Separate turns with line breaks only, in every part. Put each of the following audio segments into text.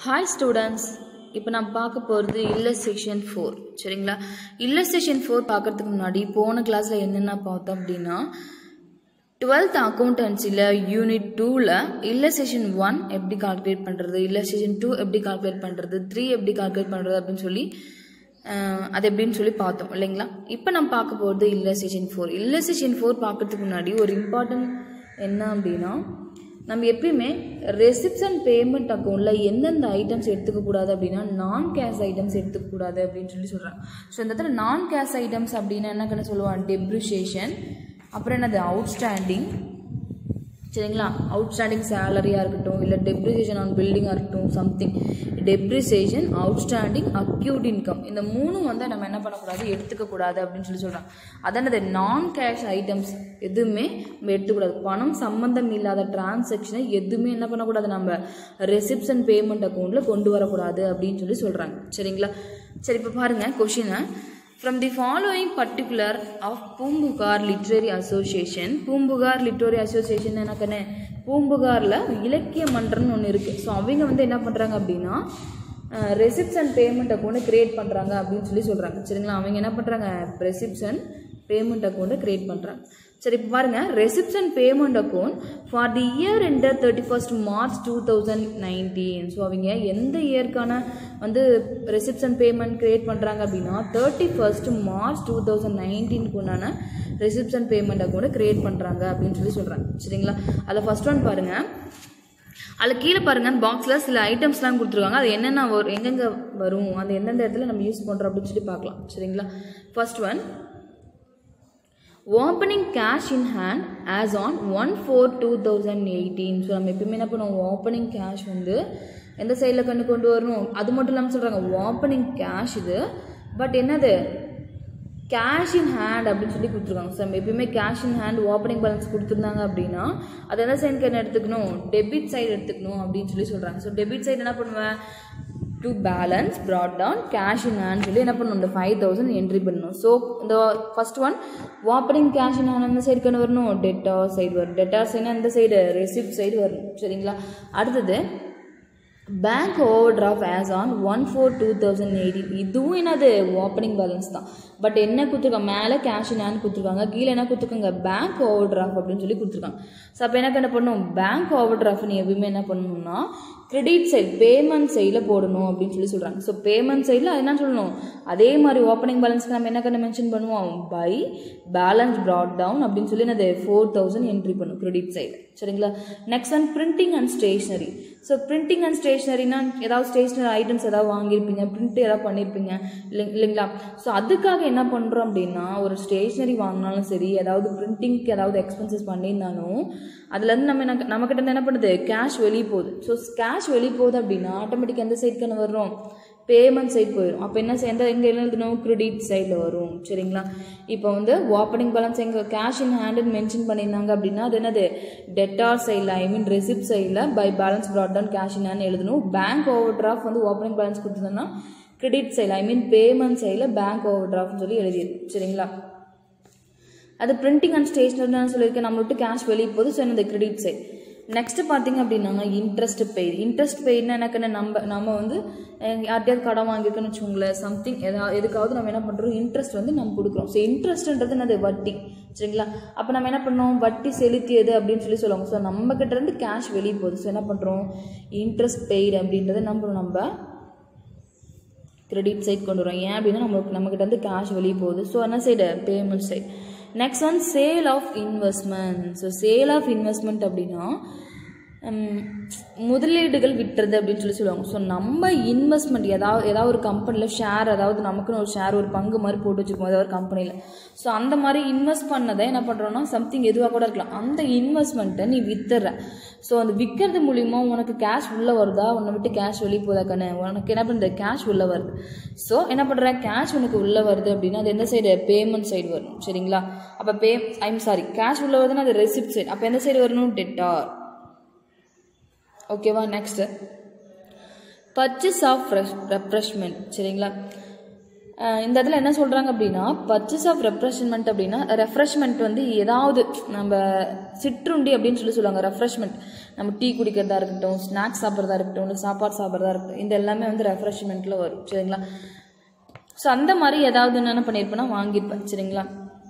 Hi students இப்போ நான் பார்க்க போகிறது இல்லஸ்ட்ரேஷன் ஃபோர் சரிங்களா இல்லஸ்ட்ரேஷன் ஃபோர் பார்க்கறதுக்கு முன்னாடி போன கிளாஸில் என்னென்ன பார்த்தோம் அப்படின்னா டுவெல்த் அக்கௌண்டன்சியில் யூனிட் டூவில் இல்லஸ்ட்ரேஷன் ஒன் எப்படி கால்குலேட் பண்ணுறது இல்லஸ்ட்ரேஷன் டூ எப்படி கால்குலேட் பண்ணுறது த்ரீ எப்படி கால்குலேட் பண்ணுறது அப்படின்னு சொல்லி அஹ், அது எப்படின்னு சொல்லி பார்த்தோம் இல்லைங்களா இப்போ நம்ம பார்க்க போகிறது இல்லஸ்ட்ரேஷன் ஃபோர் இல்லஸ்ட்ரேஷன் ஃபோர் பார்க்கறதுக்கு முன்னாடி ஒரு இம்பார்ட்டன்ட் என்ன அப்படின்னா நம்ம எப்பயுமே ரெசிப்ட்ஸ் அண்ட் பேமெண்ட் அக்கௌண்ட்டில் எந்தெந்த ஐட்டம்ஸ் எடுத்துக்கக்கூடாது அப்படின்னா நான் கேஷ் ஐட்டம்ஸ் எடுத்துக்கக்கூடாது அப்படின்னு சொல்லி சொல்கிறாங்க ஸோ இந்த இடத்துல நான் கேஷ் ஐட்டம்ஸ் அப்படின்னா என்ன கண்ணு சொல்லுவாங்க டெப்ரிஷியேஷன் அப்புறம் என்னது அவுட்ஸ்டாண்டிங் சரிங்களா அவுட்ஸ்டாண்டிங் சேலரியாக இருக்கட்டும் இல்லை டெப்ரிசியேஷன் ஆன் பில்டிங்காக இருக்கட்டும் something depreciation outstanding accrued income இந்த மூணும் வந்து நம்ம என்ன பண்ணக்கூடாது எடுத்துக்கக்கூடாது அப்படின்னு சொல்லி சொல்கிறாங்க அதானது நான் கேஷ் ஐட்டம்ஸ் எதுவுமே நம்ம எடுத்துக்கூடாது பணம் சம்மந்தம் இல்லாத டிரான்சாக்ஷனை எதுவுமே என்ன பண்ணக்கூடாது நம்ம ரெசிப்ட்ஸ் அண்ட் பேமெண்ட் அக்கௌண்ட்டில் கொண்டு வரக்கூடாது அப்படின்னு சொல்லி சொல்கிறாங்க சரிங்களா சரி இப்போ பாருங்கள் கொஷினை From the following particular of Poompuhar literary association Poompuhar literary association எனக்குன்னு பூம்புகாரில் இலக்கிய மன்றம்னு ஒன்று இருக்குது ஸோ அவங்க வந்து என்ன பண்ணுறாங்க அப்படின்னா ரெசிப்ட்ஸ் அண்ட் பேமெண்ட் அக்கௌண்ட்டை கிரியேட் பண்ணுறாங்க அப்படின்னு சொல்லி சொல்கிறாங்க சரிங்களா அவங்க என்ன பண்ணுறாங்க ரெசிப்ட்ஸ் அண்ட் பேமெண்ட் அக்கௌண்ட்டை கிரியேட் பண்ணுறாங்க சரி இப்போ பாருங்கள் receipts and payment account for the year ended thirty first March two thousand nineteen so அவங்க எந்த இயர்க்கான வந்து ரெசிப்ட்ஸ் அண்ட் பேமெண்ட் கிரியேட் பண்ணுறாங்க அப்படின்னா thirty first March two thousand நைன்டீனுக்கு உண்டான ரெசிப்ட்ஸ் அண்ட் பேமெண்ட் அக்கௌண்ட்டை கிரியேட் பண்ணுறாங்க அப்படின்னு சொல்லி சொல்கிறாங்க சரிங்களா அதில் ஃபர்ஸ்ட் ஒன் பாருங்கள் அதில் கீழே பாருங்க பாக்ஸில் சில ஐட்டம்ஸ்லாம் கொடுத்துருக்காங்க அது என்னென்ன வரும் எங்கெங்கே வரும் அது எந்தெந்த இடத்துல நம்ம யூஸ் பண்ணுறோம் அப்படின்னு சொல்லி பார்க்கலாம் சரிங்களா first one opening cash in hand as on one four two thousand eighteen so நம்ம எப்பயுமே என்ன பண்ணுவோம் ஓப்பனிங் கேஷ் வந்து எந்த சைடில் கண்டு கொண்டு வரணும் அது மட்டும் இல்லாமல் சொல்கிறாங்க ஓப்பனிங் கேஷ் இது பட் என்னது கேஷ் இன் ஹேண்ட் அப்படின்னு சொல்லி கொடுத்துருக்காங்க ஸோ நம்ம எப்பயுமே cash in hand opening balance கொடுத்துருந்தாங்க அப்படின்னா அது எந்த சைடுக்கு என்ன எடுத்துக்கணும் டெபிட் சைடு எடுத்துக்கணும் அப்படின்னு சொல்லி சொல்கிறாங்க ஸோ டெபிட் சைடு என்ன பண்ணுவேன் to balance brought down cash in hand சொல்லி என்ன பண்ணணும் இந்த ஃபைவ் தௌசண்ட் என்ட்ரி பண்ணணும் ஸோ இந்த first one opening cash in hand எந்த சைடு கண்டு வரணும் டெட்டார் சைடு வரும் டெட்டார் சைடுனா இந்த சைடு ரெசிப்ட் சைடு வரணும் சரிங்களா அடுத்தது bank overdraft as on one four two thousand eighteen இதுவும் என்னது ஓப்பனிங் பேலன்ஸ் தான் பட் என்ன கொடுத்துருக்காங்க மேலே கேஷ் இன் ஹேண்ட் கொடுத்துருக்காங்க கீழே என்ன கொடுத்துருக்காங்க பேங்க் ஓவர் டிராஃப்ட் அப்படின்னு சொல்லி கொடுத்துருக்காங்க ஸோ அப்போ என்ன என்ன பண்ணணும் பேங்க் ஓவர் டிராஃப்ட் நீ எப்பவுமே என்ன பண்ணணும்னா கிரெடிட் சைட் பேமெண்ட் சைடில் போடணும் அப்படின்னு சொல்லி சொல்கிறாங்க ஸோ பேமெண்ட் சைடில் என்ன சொல்லணும் அதே மாதிரி ஓப்பனிங் பேலன்ஸ்க்கு நம்ம என்ன கண்ணு மென்ஷன் பண்ணுவோம் பை பேலன்ஸ் brought டவுன் அப்படின்னு சொல்லி என்னது ஃபோர் தௌசண்ட் என்ட்ரி பண்ணும் கிரெடிட் சைடு சரிங்களா next one printing and stationery so printing and ஸ்டேஷ்னரினா ஏதாவது ஸ்டேஷ்னரி ஐட்டம்ஸ் ஏதாவது வாங்கியிருப்பீங்க பிரிண்ட் ஏதாவது பண்ணியிருப்பீங்க இல்லை இல்லைங்களா ஸோ அதுக்காக என்ன பண்ணுறோம் அப்படின்னா ஒரு ஸ்டேஷ்னரி வாங்கினாலும் சரி ஏதாவது பிரிண்டிங்க்கு ஏதாவது எக்ஸ்பென்சஸ் பண்ணியிருந்தாலும் அதுலேருந்து நம்ம என்ன நம்மக்கிட்ட இருந்து என்ன பண்ணுது கேஷ் வெளியே போகுது ஸோ கேஷ் வெளியே போகுது அப்படின்னா ஆட்டோமேட்டிக்காக எந்த சைடுக்கு வர்றோம் பேமெண்ட் சைடு போயிடும் அப்போ என்ன எந்த எங்கே எழுதணும் கிரெடிட் சைடில் வரும் சரிங்களா இப்போ வந்து ஓப்பனிங் பேலன்ஸ் எங்கே கேஷ் இன் ஹேண்டுன்னு மென்ஷன் பண்ணியிருந்தாங்க அப்படின்னா அது என்னது டெட்டார் சைடில் ஐ மீன் ரெசிப்ட் சைடில் by balance brought down cash in hand எழுதணும் பேங்க் ஓவர் டிராஃப்ட் வந்து ஓப்பனிங் பேலன்ஸ் கொடுத்துருந்தோம்னா கிரெடிட் சைடில் ஐ மீன் பேமெண்ட் சைடில் பேங்க் ஓவர் டிராஃப்ட்னு சொல்லி எழுதியிருக்கு சரிங்களா அது பிரிண்டிங் அண்ட் ஸ்டேஷனரி நான் சொல்லியிருக்கேன் நம்ம விட்டு கேஷ் வெளியே போகுது ஸோ இந்த கிரெடிட் சைட் நெக்ஸ்ட் பார்த்தீங்க அப்படின்னா இன்ட்ரெஸ்ட் பெய்டு இன்ட்ரெஸ்ட் பெய்டுனா எனக்கு என்ன நம்ம நம்ம வந்து அஹ், யார்கிட்டயாவது கடன் வாங்கியிருக்கோன்னு வச்சுக்கோங்களேன் சம்திங் எதாவது எதுக்காவது நம்ம என்ன பண்ணுறோம் இன்ட்ரெஸ்ட் வந்து நம்ம கொடுக்குறோம் ஸோ இன்ட்ரெஸ்ட்ன்றது என்னது வட்டி சரிங்களா அப்போ நம்ம என்ன பண்ணோம் வட்டி செலுத்தியது அப்படின்னு சொல்லி சொல்லுவாங்க ஸோ நம்ம கிட்ட இருந்து கேஷ் வெளியே போகுது ஸோ என்ன பண்ணுறோம் இன்ட்ரெஸ்ட் பெய்டு அப்படின்றத நம்ம நம்ம கிரெடிட் சைட் கொண்டு வரோம் ஏன் அப்படின்னா நம்மளுக்கு நம்மக்கிட்ட இருந்து கேஷ் வெளியே போகுது ஸோ என்ன side payment side next one sale of investment so sale of investment அப்படின்னா ஹம், முதலீடுகள் விட்டுறது அப்படின்னு சொல்லி சொல்லுவாங்க ஸோ நம்ம இன்வெஸ்ட்மெண்ட் ஏதாவது ஏதாவது ஒரு கம்பெனியில் ஷேர் அதாவது நமக்குன்னு ஒரு ஷேர் ஒரு பங்கு மாதிரி போட்டு வச்சுருப்போம் ஏதாவது ஒரு கம்பெனியில் ஸோ அந்த மாதிரி இன்வெஸ்ட் பண்ணதை என்ன பண்ணுறோன்னா சம்திங் எதுவாக கூட இருக்கலாம் அந்த இன்வெஸ்ட்மெண்ட்டை நீ வித்துற ஸோ அந்த விற்கிறது மூலிமா உனக்கு கேஷ் உள்ளே வருதா உன்னை விட்டு கேஷ் வெளியே போதா கண்ணு உனக்கு என்ன பண்ணுறது கேஷ் உள்ளே வருது ஸோ என்ன பண்ணுற கேஷ் உனக்கு உள்ளே வருது அப்படின்னா அது எந்த சைடு பேமெண்ட் சைடு வரும் சரிங்களா அப்போ பே ஐம் சாரி கேஷ் உள்ளே வருதுன்னா அது ரெசிப்ட் சைடு அப்போ எந்த சைடு வரணும் டெட்டார் ஓகேவா நெக்ஸ்ட்டு பர்ச்சேஸ் ஆஃப் ரெஃப்ரெஷ்மெண்ட் சரிங்களா அஹ் இந்த இடத்துல என்ன சொல்கிறாங்க அப்படின்னா பர்ச்சேஸ் ஆஃப் ரெஃப்ரெஷ்மெண்ட் அப்படின்னா ரெஃப்ரெஷ்மெண்ட் வந்து ஏதாவது நம்ம சிற்றுண்டி அப்படின்னு சொல்லி சொல்லுவாங்க ரெஃப்ரெஷ்மெண்ட் நம்ம டீ குடிக்கிறதா இருக்கட்டும் ஸ்நாக்ஸ் சாப்பிட்றதா இருக்கட்டும் இல்லை சாப்பாடு சாப்பிட்றதா இருக்கட்டும் இந்த எல்லாமே வந்து ரெஃப்ரெஷ்மெண்ட்டில் வரும் சரிங்களா ஸோ அந்த மாதிரி ஏதாவது என்ன பண்ணியிருப்பேன்னா வாங்கியிருப்பேன் சரிங்களா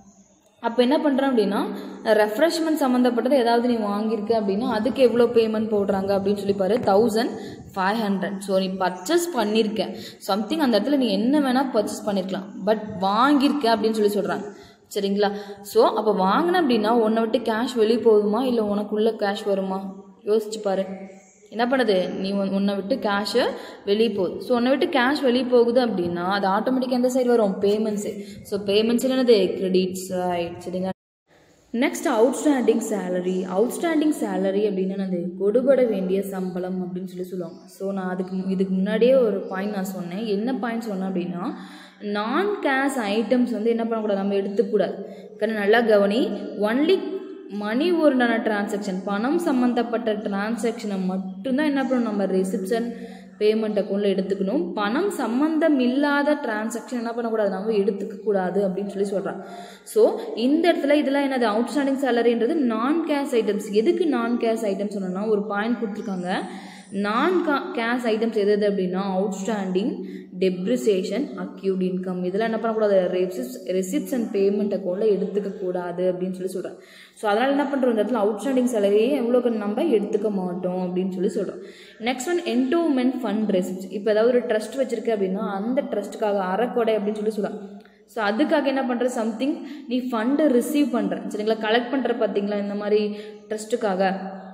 அப்போ என்ன பண்ணுறேன் அப்படின்னா ரெஃப்ரெஷ்மெண்ட் சம்மந்தப்பட்டது ஏதாவது நீ வாங்கியிருக்க அப்படின்னா அதுக்கு எவ்வளோ பேமெண்ட் போடுறாங்க அப்படின்னு சொல்லி பாரு தௌசண்ட் ஃபைவ் ஹண்ட்ரட் ஸோ நீ பர்ச்சேஸ் பண்ணியிருக்க சம்திங் அந்த இடத்துல நீ என்ன வேணால் பர்ச்சேஸ் பண்ணியிருக்கலாம் பட் வாங்கியிருக்க அப்படின்னு சொல்லி சொல்கிறாங்க சரிங்களா ஸோ அப்போ வாங்கின அப்படின்னா உன்னை விட்டு கேஷ் வெளியே போகுமா இல்லை உனக்குள்ளே கேஷ் வருமா யோசிச்சு பாரு என்ன பண்ணுது நீ உன்- உன்னை விட்டு கேஷு வெளியே போகுது ஸோ உன்னை விட்டு கேஷ் வெளியே போகுது அப்படின்னா அது ஆட்டோமேட்டிக்காக எந்த சைடு வரும் பேமெண்ட்ஸு ஸோ பேமெண்ட்ஸ் என்னது கிரெடிட்ஸ் ரைட் சரிங்க next outstanding salary outstanding salary அப்படின்னு என்னது கொடுபட வேண்டிய சம்பளம் அப்படின்னு சொல்லி சொல்லுவாங்க ஸோ நான் அதுக்கு மு- இதுக்கு முன்னாடியே ஒரு பாயிண்ட் நான் சொன்னேன் என்ன பாயிண்ட் சொன்னேன் அப்படின்னா நான் கேஷ் ஐட்டம்ஸ் வந்து என்ன பண்ணக்கூடாது நம்ம எடுத்துக்கூடாது கண்ணு நல்லா கவனி ஒன்லி மணி ஓரிடான டிரான்சாக்ஷன் பணம் சம்மந்தப்பட்ட டிரான்சாக்ஷனை மட்டும்தான் என்ன பண்ணணும் நம்ம ரிசிப்ஷன் பேமெண்ட் அக்கௌண்ட்டில் எடுத்துக்கணும் பணம் சம்மந்தம் இல்லாத டிரான்சாக்ஷன் என்ன பண்ணக்கூடாது நம்ம எடுத்துக்க கூடாது அப்படின்னு சொல்லி சொல்கிறாங்க ஸோ இந்த இடத்துல இதெல்லாம் என்னது அவுட்ஸ்டாண்டிங் சேலரின்றது நான் கேஷ் ஐட்டம்ஸ் எதுக்கு நான் கேஷ் ஐட்டம்ஸ் சொன்னோம்னா ஒரு பாயிண்ட் கொடுத்துருக்காங்க நான் கேஷ் ஐட்டம்ஸ் எது எது அப்படின்னா அவுட்ஸ்டாண்டிங் டெப்ரிசியேஷன் அக்யூட் இன்கம் இதெல்லாம் என்ன பண்ணக்கூடாது ரெசிப்ஸ் ரெசிப்ட்ஸ் அண்ட் பேமெண்ட் அக்கௌண்ட்டில் எடுத்துக்க கூடாது அப்படின்னு சொல்லி சொல்கிறேன் ஸோ அதனால் என்ன பண்ணுறோம் இந்த இடத்துல அவுட்ஸ்டாண்டிங் சேலரியே எவ்வளோக்கு நம்ம எடுத்துக்க மாட்டோம் அப்படின்னு சொல்லி சொல்கிறோம் next one endowment fund receipts இப்போ ஏதாவது ஒரு ட்ரஸ்ட் வச்சிருக்க அப்படின்னா அந்த ட்ரஸ்ட்டுக்காக அறக்கொடை அப்படின்னு சொல்லி சொல்லுவாங்க ஸோ அதுக்காக என்ன பண்ணுற சம்திங் நீ ஃபண்டை ரிசீவ் பண்ணுற சரிங்களா கலெக்ட் பண்ணுற பார்த்தீங்களா இந்த மாதிரி ட்ரஸ்ட்டுக்காக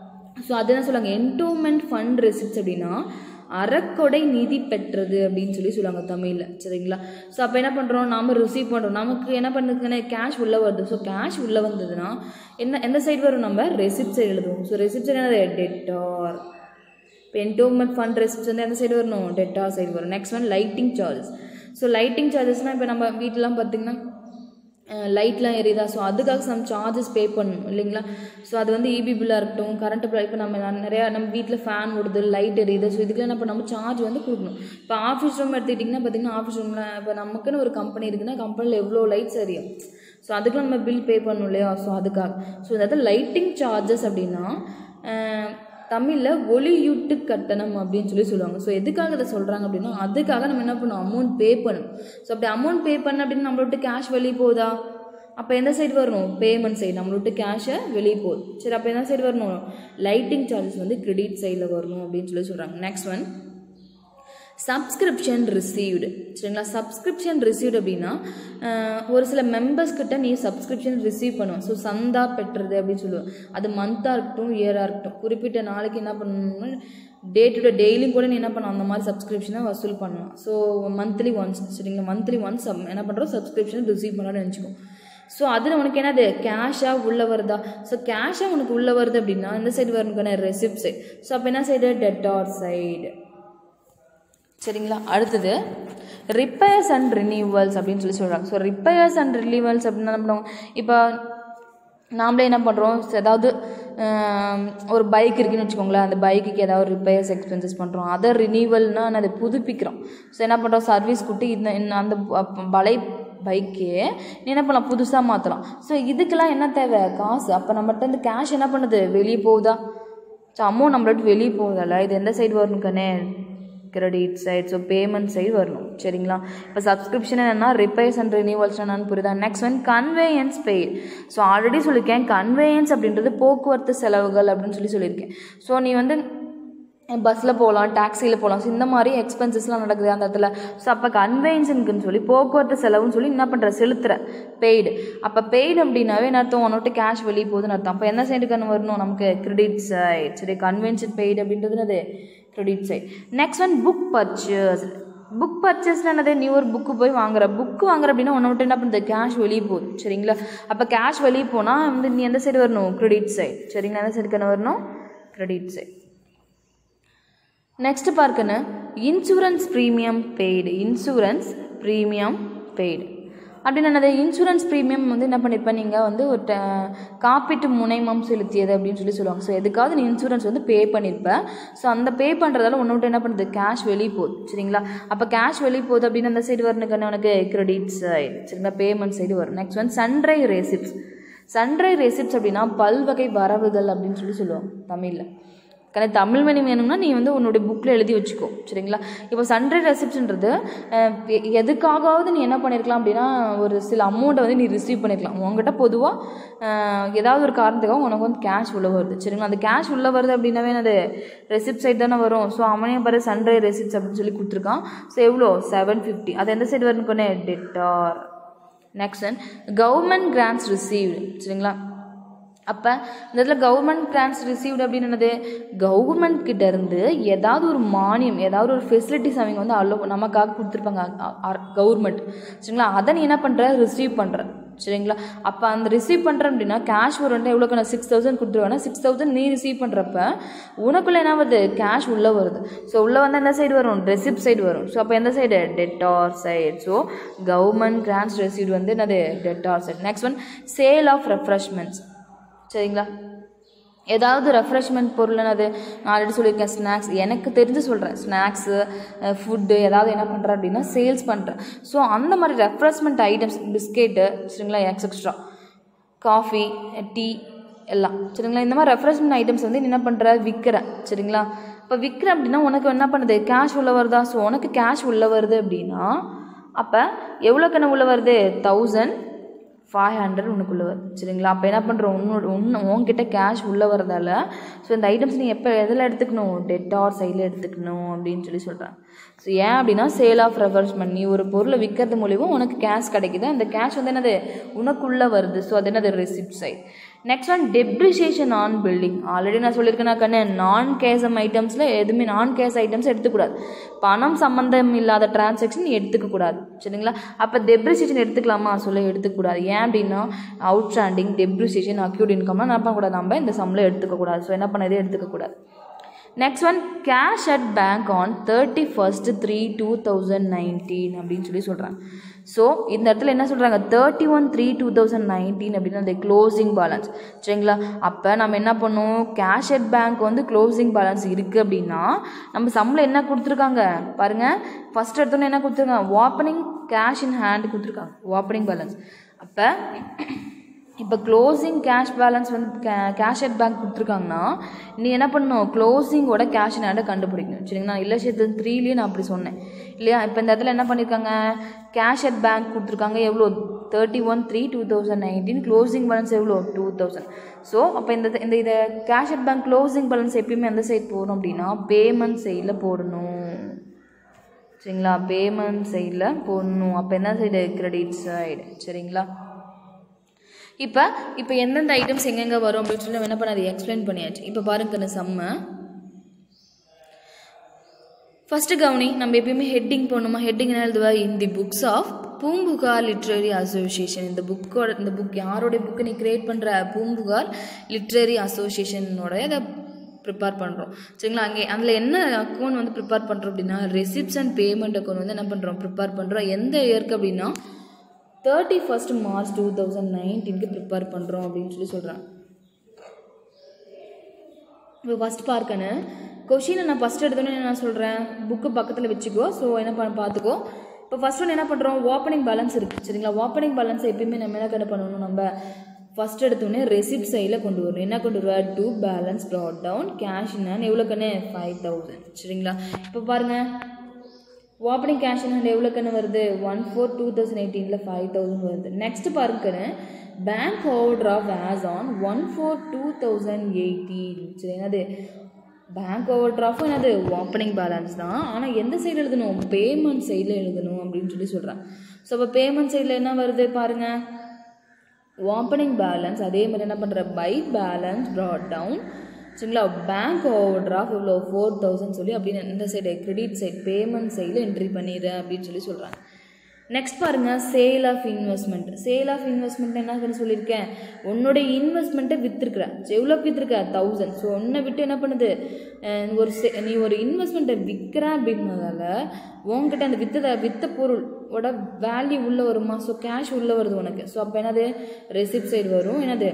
ஸோ அது என்ன சொல்லுவாங்க என்டோமெண்ட் ஃபண்ட் ரெசிப்ட்ஸ் அப்படின்னா அறக்கொடை நிதி பெற்றது அப்படின்னு சொல்லி சொல்லுவாங்க தமிழில் சரிங்களா ஸோ அப்போ என்ன பண்ணுறோம் நாம ரிசீவ் பண்ணுறோம் நமக்கு என்ன பண்ணுதுன்னா கேஷ் உள்ளே வருது ஸோ கேஷ் உள்ளே வந்ததுன்னா என்ன எந்த சைடு வரும் நம்ம ரெசிப்ட் சைடு எழுதுவோம் ஸோ ரெசிப்ட் என்னது டெட்டார் இப்போ என்டோமெண்ட் ஃபண்ட் ரெசிப்ட்ஸ் வந்து எந்த சைடு வரணும் டெட்டா சைடு வரும் next one lighting charges so lighting சார்ஜஸ்னால் இப்போ நம்ம வீட்டிலாம் பார்த்திங்கன்னா லைட்லாம் எரியுதா ஸோ அதுக்காக நம்ம சார்ஜஸ் பே பண்ணணும் இல்லைங்களா ஸோ அது வந்து இபி பில்லாக இருக்கட்டும் கரண்ட் பில் இப்போ நம்ம நான் நிறையா நம்ம வீட்டில் ஃபேன் ஓடுது லைட் எரியுது ஸோ இதுக்கெல்லாம் என்ன நம்ம சார்ஜ் வந்து கொடுக்கணும் இப்போ ஆஃபீஸ் ரூம் எடுத்துக்கிட்டிங்கன்னா பார்த்தீங்கன்னா ஆஃபீஸ் ரூமில் இப்போ நமக்குன்னு ஒரு கம்பெனி இருக்குன்னா கம்பெனியில் எவ்வளோ லைட்ஸ் எரியும் ஸோ அதுக்கெல்லாம் நம்ம பில் பே பண்ணணும் இல்லையா ஸோ அதுக்காக ஸோ அதாவது லைட்டிங் சார்ஜஸ் அப்படின்னா தமிழில் ஒளியூட்டு கட்டணம் அப்படின்னு சொல்லி சொல்லுவாங்க ஸோ எதுக்காக இதை சொல்கிறாங்க அப்படின்னா அதுக்காக நம்ம என்ன பண்ணணும் அமௌண்ட் பே பண்ணணும் ஸோ அப்படி அமௌண்ட் பே பண்ண அப்படின்னு நம்மள விட்டு கேஷ் வெளியே போகுதா அப்போ எந்த சைடு வரணும் பேமெண்ட் சைடு நம்மள விட்டு கேஷை வெளியே போகுது சரி அப்போ எந்த சைடு வரணும் லைட்டிங் சார்ஜஸ் வந்து கிரெடிட் சைடில் வரணும் அப்படின்னு சொல்லி சொல்கிறாங்க நெக்ஸ்ட் ஒன் சப்ஸ்கிரிப்ஷன் ரிசீவ்டு சரிங்களா சப்ஸ்கிரிப்ஷன் ரிசீவ்டு அப்படின்னா அஹ், ஒரு சில மெம்பர்ஸ் கிட்ட நீ சப்ஸ்கிரிப்ஷன் ரிசீவ் பண்ணுவோம் ஸோ சந்தா பெற்றது அப்படின்னு சொல்லுவோம் அது மந்த்தாக இருக்கட்டும் இயராக இருக்கட்டும் குறிப்பிட்ட நாளைக்கு என்ன பண்ணணும்னா டே டு டே டெய்லியும் கூட நீ என்ன பண்ணணும் அந்த மாதிரி சப்ஸ்கிரிப்ஷனை வசூல் பண்ணலாம் ஸோ மந்த்லி ஒன்ஸ் சரிங்களா மந்த்லி ஒன்ஸ் என்ன பண்ணுறோம் சப்ஸ்கிரிப்ஷன் ரிசீவ் பண்ணலாம்னு நினச்சிக்கோ ஸோ அதில் உனக்கு என்னது கேஷாக உள்ளே வருதா ஸோ கேஷாக உனக்கு உள்ளே வருது அப்படின்னா இந்த சைடு வரணுக்கான ரெசிப்ட் சைடு ஸோ அப்போ என்ன சைடு டெட்டார் சைடு சரிங்களா அடுத்தது ரிப்பேர்ஸ் அண்ட் ரினியூவல்ஸ் அப்படின்னு சொல்லி சொல்கிறாங்க ஸோ ரிப்பேர்ஸ் அண்ட் ரினியூவல்ஸ் அப்படின்னா என்ன பண்ணுவோம் இப்போ நாமளே என்ன பண்ணுறோம் ஏதாவது ஆம், ஒரு பைக் இருக்குன்னு வச்சுக்கோங்களேன் அந்த பைக்குக்கு ஏதாவது ரிப்பேர்ஸ் எக்ஸ்பென்சஸ் பண்ணுறோம் அதை ரினியூவல்னால் அதை புதுப்பிக்கிறோம் ஸோ என்ன பண்ணுறோம் சர்வீஸ் கொடுத்து இந்த இந்த- அந்த ப- பலை பைக்கே நீ என்ன பண்ணலாம் புதுசாக மாற்றலாம் ஸோ இதுக்கெல்லாம் என்ன தேவை காசு அப்போ நம்மகிட்ட இருந்து கேஷ் என்ன பண்ணுது வெளியே போகுதா ஸோ அமௌண்ட் நம்மள விட்டு வெளியே போகுதல்ல இது எந்த சைடு வரணும் கண்ணே credit side so payment side வரணும் சரிங்களா இப்போ சப்ஸ்கிரிப்ஷன் என்னன்னா ரிப்பேர்ஸ் அண்ட் ரினியூவல்ஸ் என்னன்னு புரியுதா next one conveyance paid so already சொல்லியிருக்கேன் கன்வேயன்ஸ் அப்படின்றது போக்குவரத்து செலவுகள் அப்படின்னு சொல்லி சொல்லியிருக்கேன் ஸோ நீ வந்து பஸ்ஸில் போகலாம் டாக்ஸியில் போகலாம் ஸோ இந்த மாதிரி எக்ஸ்பென்சஸ்லாம் நடக்குது அந்த இடத்துல ஸோ அப்போ கன்வேயன்ஸுக்குன்னு சொல்லி போக்குவரத்து செலவுன்னு சொல்லி என்ன பண்ணுற செலுத்துற பெய்டு அப்போ பெய்டு அப்படின்னாவே என்ன அர்த்தம் உன்னோட்டு கேஷ் வெளியே போகுதுன்னு அர்த்தம் அப்போ என்ன சைடுக்கு வரணும் நமக்கு கிரெடிட் சைட் சரி கன்வென்ஷன் பெய்டு அப்படின்றது என்னது credit side next one book purchase book பர்ச்சேஸ்னா என்னது நீ ஒரு புக்கு போய் வாங்குற புக்கு வாங்குற அப்படின்னா உன்னை விட்டு என்ன பண்ணுறது கேஷ் வெளியே போகுது சரிங்களா அப்போ கேஷ் வெளியே போனால் வந்து நீ எந்த சைடு வரணும் கிரெடிட் சைட் சரிங்களா எந்த சைடுக்கு வரணும் கிரெடிட் சைட் நெக்ஸ்ட் பார்க்கணும் insurance premium paid insurance premium paid அப்படின்னு என்னது இன்சூரன்ஸ் ப்ரீமியம் வந்து என்ன பண்ணியிருப்பேன் நீங்கள் வந்து ஒரு ட- காப்பீட்டு முனைமம் செலுத்தியது அப்படின்னு சொல்லி சொல்லுவாங்க ஸோ எதுக்காவது நீ இன்சூரன்ஸ் வந்து பே பண்ணியிருப்ப ஸோ அந்த பே பண்ணுறதால ஒன்று என்ன பண்ணுது கேஷ் வெளியே போகுது சரிங்களா அப்போ கேஷ் வெளியே போகுது அப்படின்னு அந்த சைடு வரணுக்கு உனக்கு கிரெடிட் சைடு சரிங்களா பேமெண்ட் சைடு வரும் நெக்ஸ்ட் வந்து சன்ரை ரெசிப்ட்ஸ் சன்ரை ரெசிப்ட்ஸ் அப்படின்னா பல்வகை வரவுகள் அப்படின்னு சொல்லி சொல்லுவோம் தமிழில் கரெக்ட் தமிழ் மணி வேணும்னா நீ வந்து உன்னுடைய புக்கில் எழுதி வச்சுக்கோ சரிங்களா இப்போ சன்ரை ரெசிப்ட்ன்றது எதுக்காகவாவது நீ என்ன பண்ணியிருக்கலாம் அப்படின்னா ஒரு சில அமௌண்ட்டை வந்து நீ ரிசீவ் பண்ணியிருக்கலாம் உங்ககிட்ட பொதுவாக ஏதாவது ஒரு காரணத்துக்காக உனக்கு வந்து கேஷ் உள்ள வருது சரிங்களா அந்த கேஷ் உள்ள வருது அப்படின்னாவே அது ரெசிப்ட் சைடு தானே வரும் ஸோ அவனே பாரு சன்ரை ரெசிப்ட்ஸ் அப்படின்னு சொல்லி கொடுத்துருக்கான் ஸோ எவ்வளோ செவன் ஃபிஃப்டி அது எந்த சைடு வரும்னு கொண்டே debtor next government grants received சரிங்களா அப்போ இந்த இடத்துல கவர்மெண்ட் கிராண்ட்ஸ் ரிசீவ்டு அப்படின்னு என்னது கவர்மெண்ட் கிட்ட இருந்து ஏதாவது ஒரு மானியம் ஏதாவது ஒரு ஃபெசிலிட்டிஸ் அவங்க வந்து அலோ நமக்காக கொடுத்துருப்பாங்க கவர்மெண்ட் சரிங்களா அதை நீ என்ன பண்ணுற ரிசீவ் பண்ணுற சரிங்களா அப்போ அந்த ரிசீவ் பண்ணுற அப்படின்னா கேஷ் ஒரு எவ்வளோக்கு நான் சிக்ஸ் தௌசண்ட் கொடுத்துருவேன்னா சிக்ஸ் தௌசண்ட் நீ ரிசீவ் பண்ணுறப்ப உனக்குள்ளே என்ன வருது கேஷ் உள்ளே வருது ஸோ உள்ளே வந்து எந்த சைடு வரும் ரெசிப்ட் சைடு வரும் ஸோ அப்போ எந்த side debtor side so government grants received வந்து என்னது debtor side next one sale of refreshments சரிங்களா ஏதாவது ரெஃப்ரெஷ்மெண்ட் பொருள் அது நான் ஆல்ரெடி சொல்லியிருக்கேன் ஸ்நாக்ஸ் எனக்கு தெரிஞ்சு சொல்கிறேன் ஸ்நாக்ஸு ஃபுட்டு ஏதாவது என்ன பண்ணுறேன் அப்படின்னா சேல்ஸ் பண்ணுறேன் ஸோ அந்த மாதிரி ரெஃப்ரெஷ்மெண்ட் ஐட்டம்ஸ் பிஸ்கெட்டு சரிங்களா எக்ஸெக்ஸ்ட்ரா காஃபி டீ எல்லாம் சரிங்களா இந்த மாதிரி ரெஃப்ரெஷ்மெண்ட் ஐட்டம்ஸ் வந்து நீ என்ன பண்ணுற விற்கிற சரிங்களா இப்போ விற்கிற அப்படின்னா உனக்கு என்ன பண்ணுது கேஷ் உள்ள வருதா ஸோ உனக்கு கேஷ் உள்ள வருது அப்படின்னா அப்போ எவ்வளோ கண்ணு உள்ள வருது தௌசண்ட் ஃபைவ் ஹண்ட்ரட் உனக்குள்ளே வருது சரிங்களா அப்போ என்ன பண்ணுறோம் உன்னோட உன்ன உன்கிட்ட கேஷ் உள்ளே வரதால ஸோ இந்த ஐட்டம்ஸ் நீ எப்போ எதில் எடுத்துக்கணும் டெட்டார் சைடில் எடுத்துக்கணும் அப்படின்னு சொல்லி சொல்கிறேன் ஸோ ஏன் அப்படின்னா சேல் ஆஃப் ரெஃபர்ஸ்மெண்ட் நீ ஒரு பொருளை விற்கிறது மூலியமாக உனக்கு கேஷ் கிடைக்குது அந்த கேஷ் வந்து என்னது உனக்குள்ளே வருது ஸோ அது என்னது receipt side next one depreciation on building already நான் சொல்லியிருக்கேன் நான் கண்ணு நான் கேசம் ஐட்டம்ஸில் எதுவுமே நான் கேஸ் ஐட்டம்ஸ் எடுத்துக்கூடாது பணம் சம்மந்தம் இல்லாத டிரான்சாக்ஷன் நீ எடுத்துக்கக்கூடாது சரிங்களா அப்போ டெப்ரிசியேஷன் எடுத்துக்கலாமா சொல்ல எடுத்துக்கக்கூடாது ஏன் அப்படின்னா அவுட் ஸ்டாண்டிங் டெப்ரிசியேஷன் அக்யூட் இன்கம்லாம் என்ன பண்ணக்கூடாது நம்ம இந்த சம்மில் எடுத்துக்கக்கூடாது ஸோ என்ன பண்ணதே எடுத்துக்கக்கூடாது next one cash at bank on thirty first three two thousand nineteen அப்படின்னு சொல்லி சொல்கிறாங்க ஸோ இந்த இடத்துல என்ன சொல்கிறாங்க thirty one three two thousand nineteen அப்படின்னு அந்த க்ளோசிங் பேலன்ஸ் சரிங்களா அப்போ நம்ம என்ன பண்ணோம் கேஷ் அட் பேங்க் வந்து க்ளோசிங் பேலன்ஸ் இருக்குது அப்படின்னா நம்ம சம்மில் என்ன கொடுத்துருக்காங்க பாருங்கள் ஃபஸ்ட் எடுத்தோன்னே என்ன கொடுத்துருக்காங்க ஓப்பனிங் கேஷ் இன் ஹேண்ட் கொடுத்துருக்காங்க ஓப்பனிங் பேலன்ஸ் அப்போ இப்போ க்ளோசிங் கேஷ் பேலன்ஸ் வந்து கே கேஷ் அட் பேங்க் கொடுத்துருக்காங்கன்னா நீ என்ன பண்ணணும் க்ளோசிங்கோட கேஷ் நேண்டை கண்டுபிடிக்கணும் சரிங்களா இல்லை சேர்த்து த்ரீலேயே நான் அப்படி சொன்னேன் இல்லையா இப்போ இந்த இடத்துல என்ன பண்ணியிருக்காங்க கேஷ் அட் பேங்க் கொடுத்துருக்காங்க எவ்வளோ thirty one three two thousand nineteen closing balance எவ்வளோ டூ தௌசண்ட் ஸோ அப்போ இந்த இந்த இதை cash at bank closing balance எப்பயுமே எந்த சைட் போடணும் அப்படின்னா பேமெண்ட் சைடில் போடணும் சரிங்களா பேமெண்ட் சைடில் போடணும் அப்போ என்ன சைடு கிரெடிட் சைடு சரிங்களா இப்போ இப்போ எந்தெந்த ஐட்டம்ஸ் எங்கெங்கே வரும் அப்படின்னு சொல்லி நம்ம என்ன பண்ண அதை எக்ஸ்பிளைன் பண்ணியாச்சு இப்போ பாருங்க இந்த செம்ம ஃபஸ்ட்டு கவனி நம்ம எப்பயுமே ஹெட்டிங் போடணுமா ஹெட்டிங் என்ன எழுதுவா in the books of Poompuhar literary association இந்த புக்கோட இந்த புக் யாரோடைய புக்கு நீ கிரியேட் பண்ணுற பூம்புகார் லிட்ரரி அசோசியேஷனோட இதை ப்ரிப்பேர் பண்ணுறோம் சரிங்களா அங்கே அதில் என்ன அக்கௌண்ட் வந்து ப்ரிப்பேர் பண்ணுறோம் அப்படின்னா ரெசிப்ட்ஸ் அண்ட் பேமெண்ட் அக்கௌண்ட் வந்து என்ன பண்ணுறோம் ப்ரிப்பேர் பண்ணுறோம் எந்த இயருக்கு அப்படின்னா thirty first March two thousand நைன்டீனுக்கு ப்ரிப்பேர் பண்ணுறோம் அப்படின்னு சொல்லி சொல்கிறேன் இப்போ ஃபஸ்ட் பார்க்கணும் கொஷினை நான் ஃபஸ்ட் எடுத்தோன்னே நான் சொல்கிறேன் புக்கு பக்கத்தில் வச்சுக்கோ ஸோ என்ன பண்ண பார்த்துக்கோ இப்போ ஃபஸ்ட் ஒன்று என்ன பண்ணுறோம் ஓப்பனிங் பேலன்ஸ் இருக்குது சரிங்களா ஓப்பனிங் பேலன்ஸ் எப்பயுமே நம்ம என்ன கடை பண்ணணும் நம்ம ஃபஸ்ட் எடுத்தோடனே ரெசிப்ட் சைடில் கொண்டு வரணும் என்ன கொண்டு வருவா to balance brought down cash என்னன்னு எவ்வளோ கண்ணு ஃபைவ் தௌசண்ட் சரிங்களா இப்போ பாருங்கள் ஓப்பனிங் கேஷ் ஹேண்ட் எவ்வளோ கண்ணு வருது ஒன் ஃபோர் டூ தௌசண்ட் எயிட்டீனில் ஃபைவ் தௌசண்ட் வருது நெக்ஸ்ட் பாருங்கன்னு bank overdraft as on one four two thousand eighteen சரி என்னது பேங்க் ஓவர் டிராஃப்டும் என்னது ஓப்பனிங் பேலன்ஸ் தான் ஆனால் எந்த சைடு எழுதணும் பேமெண்ட் சைடில் எழுதணும் அப்படின்னு சொல்லி சொல்கிறேன் ஸோ இப்போ பேமெண்ட் சைடில் என்ன வருது பாருங்கள் ஓப்பனிங் பேலன்ஸ் அதே மாதிரி என்ன பண்ணுற பை பேலன்ஸ் ப்ராட் டவுன் சரிங்களா பேங்க் ஓவர் டிராஃப்ட் இவ்வளோ ஃபோர் தௌசண்ட் சொல்லி அப்படின்னு இந்த சைடு கிரெடிட் சைட் பேமெண்ட் சைடில் என்ட்ரி பண்ணிடுறேன் அப்படின்னு சொல்லி சொல்கிறாங்க நெக்ஸ்ட் பாருங்க sale of investment sale of investment என்ன சொல்லியிருக்கேன் உன்னோட இன்வெஸ்ட்மெண்ட்டை விற்றுருக்குற எவ்வளோக்கு விற்றுருக்க தௌசண்ட் ஸோ உன்னை விட்டு என்ன பண்ணுது அஹ் ஒரு சே நீ ஒரு இன்வெஸ்ட்மெண்ட்டை விற்கிற அப்படின்றதால உன்கிட்ட அந்த வித்தத வித்த பொருளோட வேல்யூ உள்ளே வருமா ஸோ கேஷ் உள்ளே வருது உனக்கு ஸோ அப்போ என்னது ரெசிப்ட் சைடு வரும் என்னது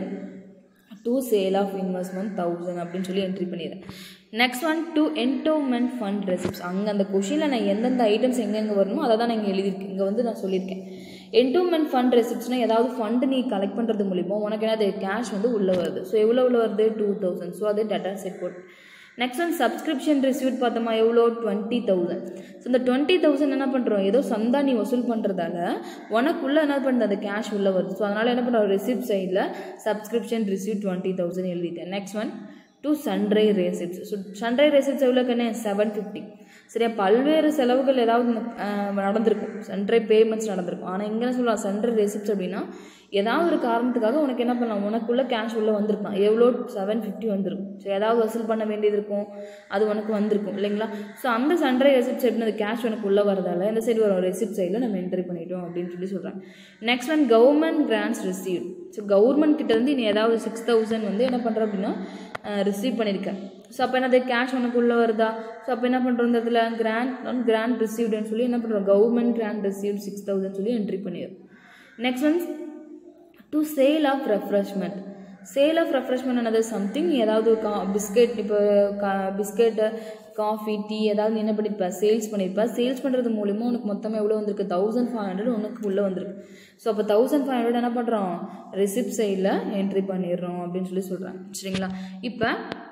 to sale of investment thousand அப்படின்னு சொல்லி என்ட்ரி பண்ணிடுறேன் next one to endowment fund receipts அங்கே அந்த கொஷினில் நான் எந்தெந்த ஐட்டம்ஸ் எங்கெங்கே வரணுமோ அதை தான் நான் இங்கே எழுதியிருக்கேன் இங்கே வந்து நான் சொல்லியிருக்கேன் என்டோமெண்ட் ஃபண்ட் ரெசிப்ட்ஸ்னால் ஏதாவது ஃபண்டு நீ கலெக்ட் பண்ணுறது மூலிமா உனக்கு என்னது கேஷ் வந்து உள்ளே வருது ஸோ எவ்வளோ உள்ள வருது டூ தௌசண்ட் ஸோ அது டேட்டா செட் போட் நெக்ஸ்ட் ஒன் சப்ஸ்கிரிப்ஷன் ரிசீவ்ட் பார்த்தோமா எவ்வளோ டுவெண்ட்டி தௌசண்ட் ஸோ இந்த டுவெண்ட்டி தௌசண்ட் என்ன பண்ணுறோம் ஏதோ சந்தா நீ வசூல் பண்ணுறதால உனக்குள்ளே என்ன பண்ணுறது அந்த கேஷ் உள்ளே வருது ஸோ அதனால் என்ன பண்ணுறோம் ரிசிப்ட் சைடில் சப்ஸ்கிரிப்ஷன் ரிசீவ் டுவெண்ட்டி தௌசண்ட் எழுதிட்டேன் next one to sundry receipts so sundry receipts எவ்வளோ கண்ணே செவன் ஃபிஃப்டி சரியா பல்வேறு செலவுகள் ஏதாவது அஹ், நடந்திருக்கும் சன்ரை பேமெண்ட்ஸ் நடந்திருக்கும் ஆனால் இங்கே என்ன சொல்லலாம் சன்ரை ரெசிப்ட்ஸ் அப்படின்னா ஏதாவது ஒரு காரணத்துக்காக உனக்கு என்ன பண்ணலாம் உனக்குள்ள கேஷ் உள்ளே வந்திருக்கலாம் எவ்வளோ செவன் ஃபிஃப்டி வந்திருக்கும் ஸோ ஏதாவது வசூல் பண்ண வேண்டியது இருக்கும் அது உனக்கு வந்திருக்கும் இல்லைங்களா ஸோ அந்த சன்ரை ரெசிப்ட் சைடு அந்த கேஷ் உனக்கு உள்ளே வரதால இந்த சைடு வரும் ரெசிப்ட் சைடில் நம்ம என்ட்ரி பண்ணிட்டோம் அப்படின்னு சொல்லி சொல்கிறேன் next one government grants receive so government கிட்டேருந்து நீ ஏதாவது சிக்ஸ் தௌசண்ட் வந்து என்ன பண்ணுற அப்படின்னா ரிசீவ் பண்ணியிருக்கேன் ஸோ அப்போ என்னது கேஷ் உனக்கு உள்ளே வருதா ஸோ அப்போ என்ன பண்ணுறோம் இந்த இடத்துல கிராண்ட் கிராண்ட் ரிசீவ்டுன்னு சொல்லி என்ன பண்ணுறோம் government grant receive six thousand சொல்லி என்ட்ரி பண்ணிடுறோம் next one to sale of refreshment sale of refreshment என்னது சம்திங் ஏதாவது கா பிஸ்கெட் இப்போ கா பிஸ்கெட்டு காஃபி டீ ஏதாவது நீ என்ன பண்ணியிருப்ப சேல்ஸ் பண்ணியிருப்ப சேல்ஸ் பண்ணுறது மூலிமா உனக்கு மொத்தமாக எவ்வளோ வந்திருக்கு தௌசண்ட் ஃபைவ் ஹண்ட்ரட் உனக்கு உள்ளே வந்திருக்கு ஸோ அப்போ தௌசண்ட் ஃபைவ் ஹண்ட்ரட் என்ன பண்ணுறோம் ரெசிப்ட் சைடில் என்ட்ரி பண்ணிடுறோம் அப்படின்னு சொல்லி சொல்கிறேன் சரிங்களா இப்போ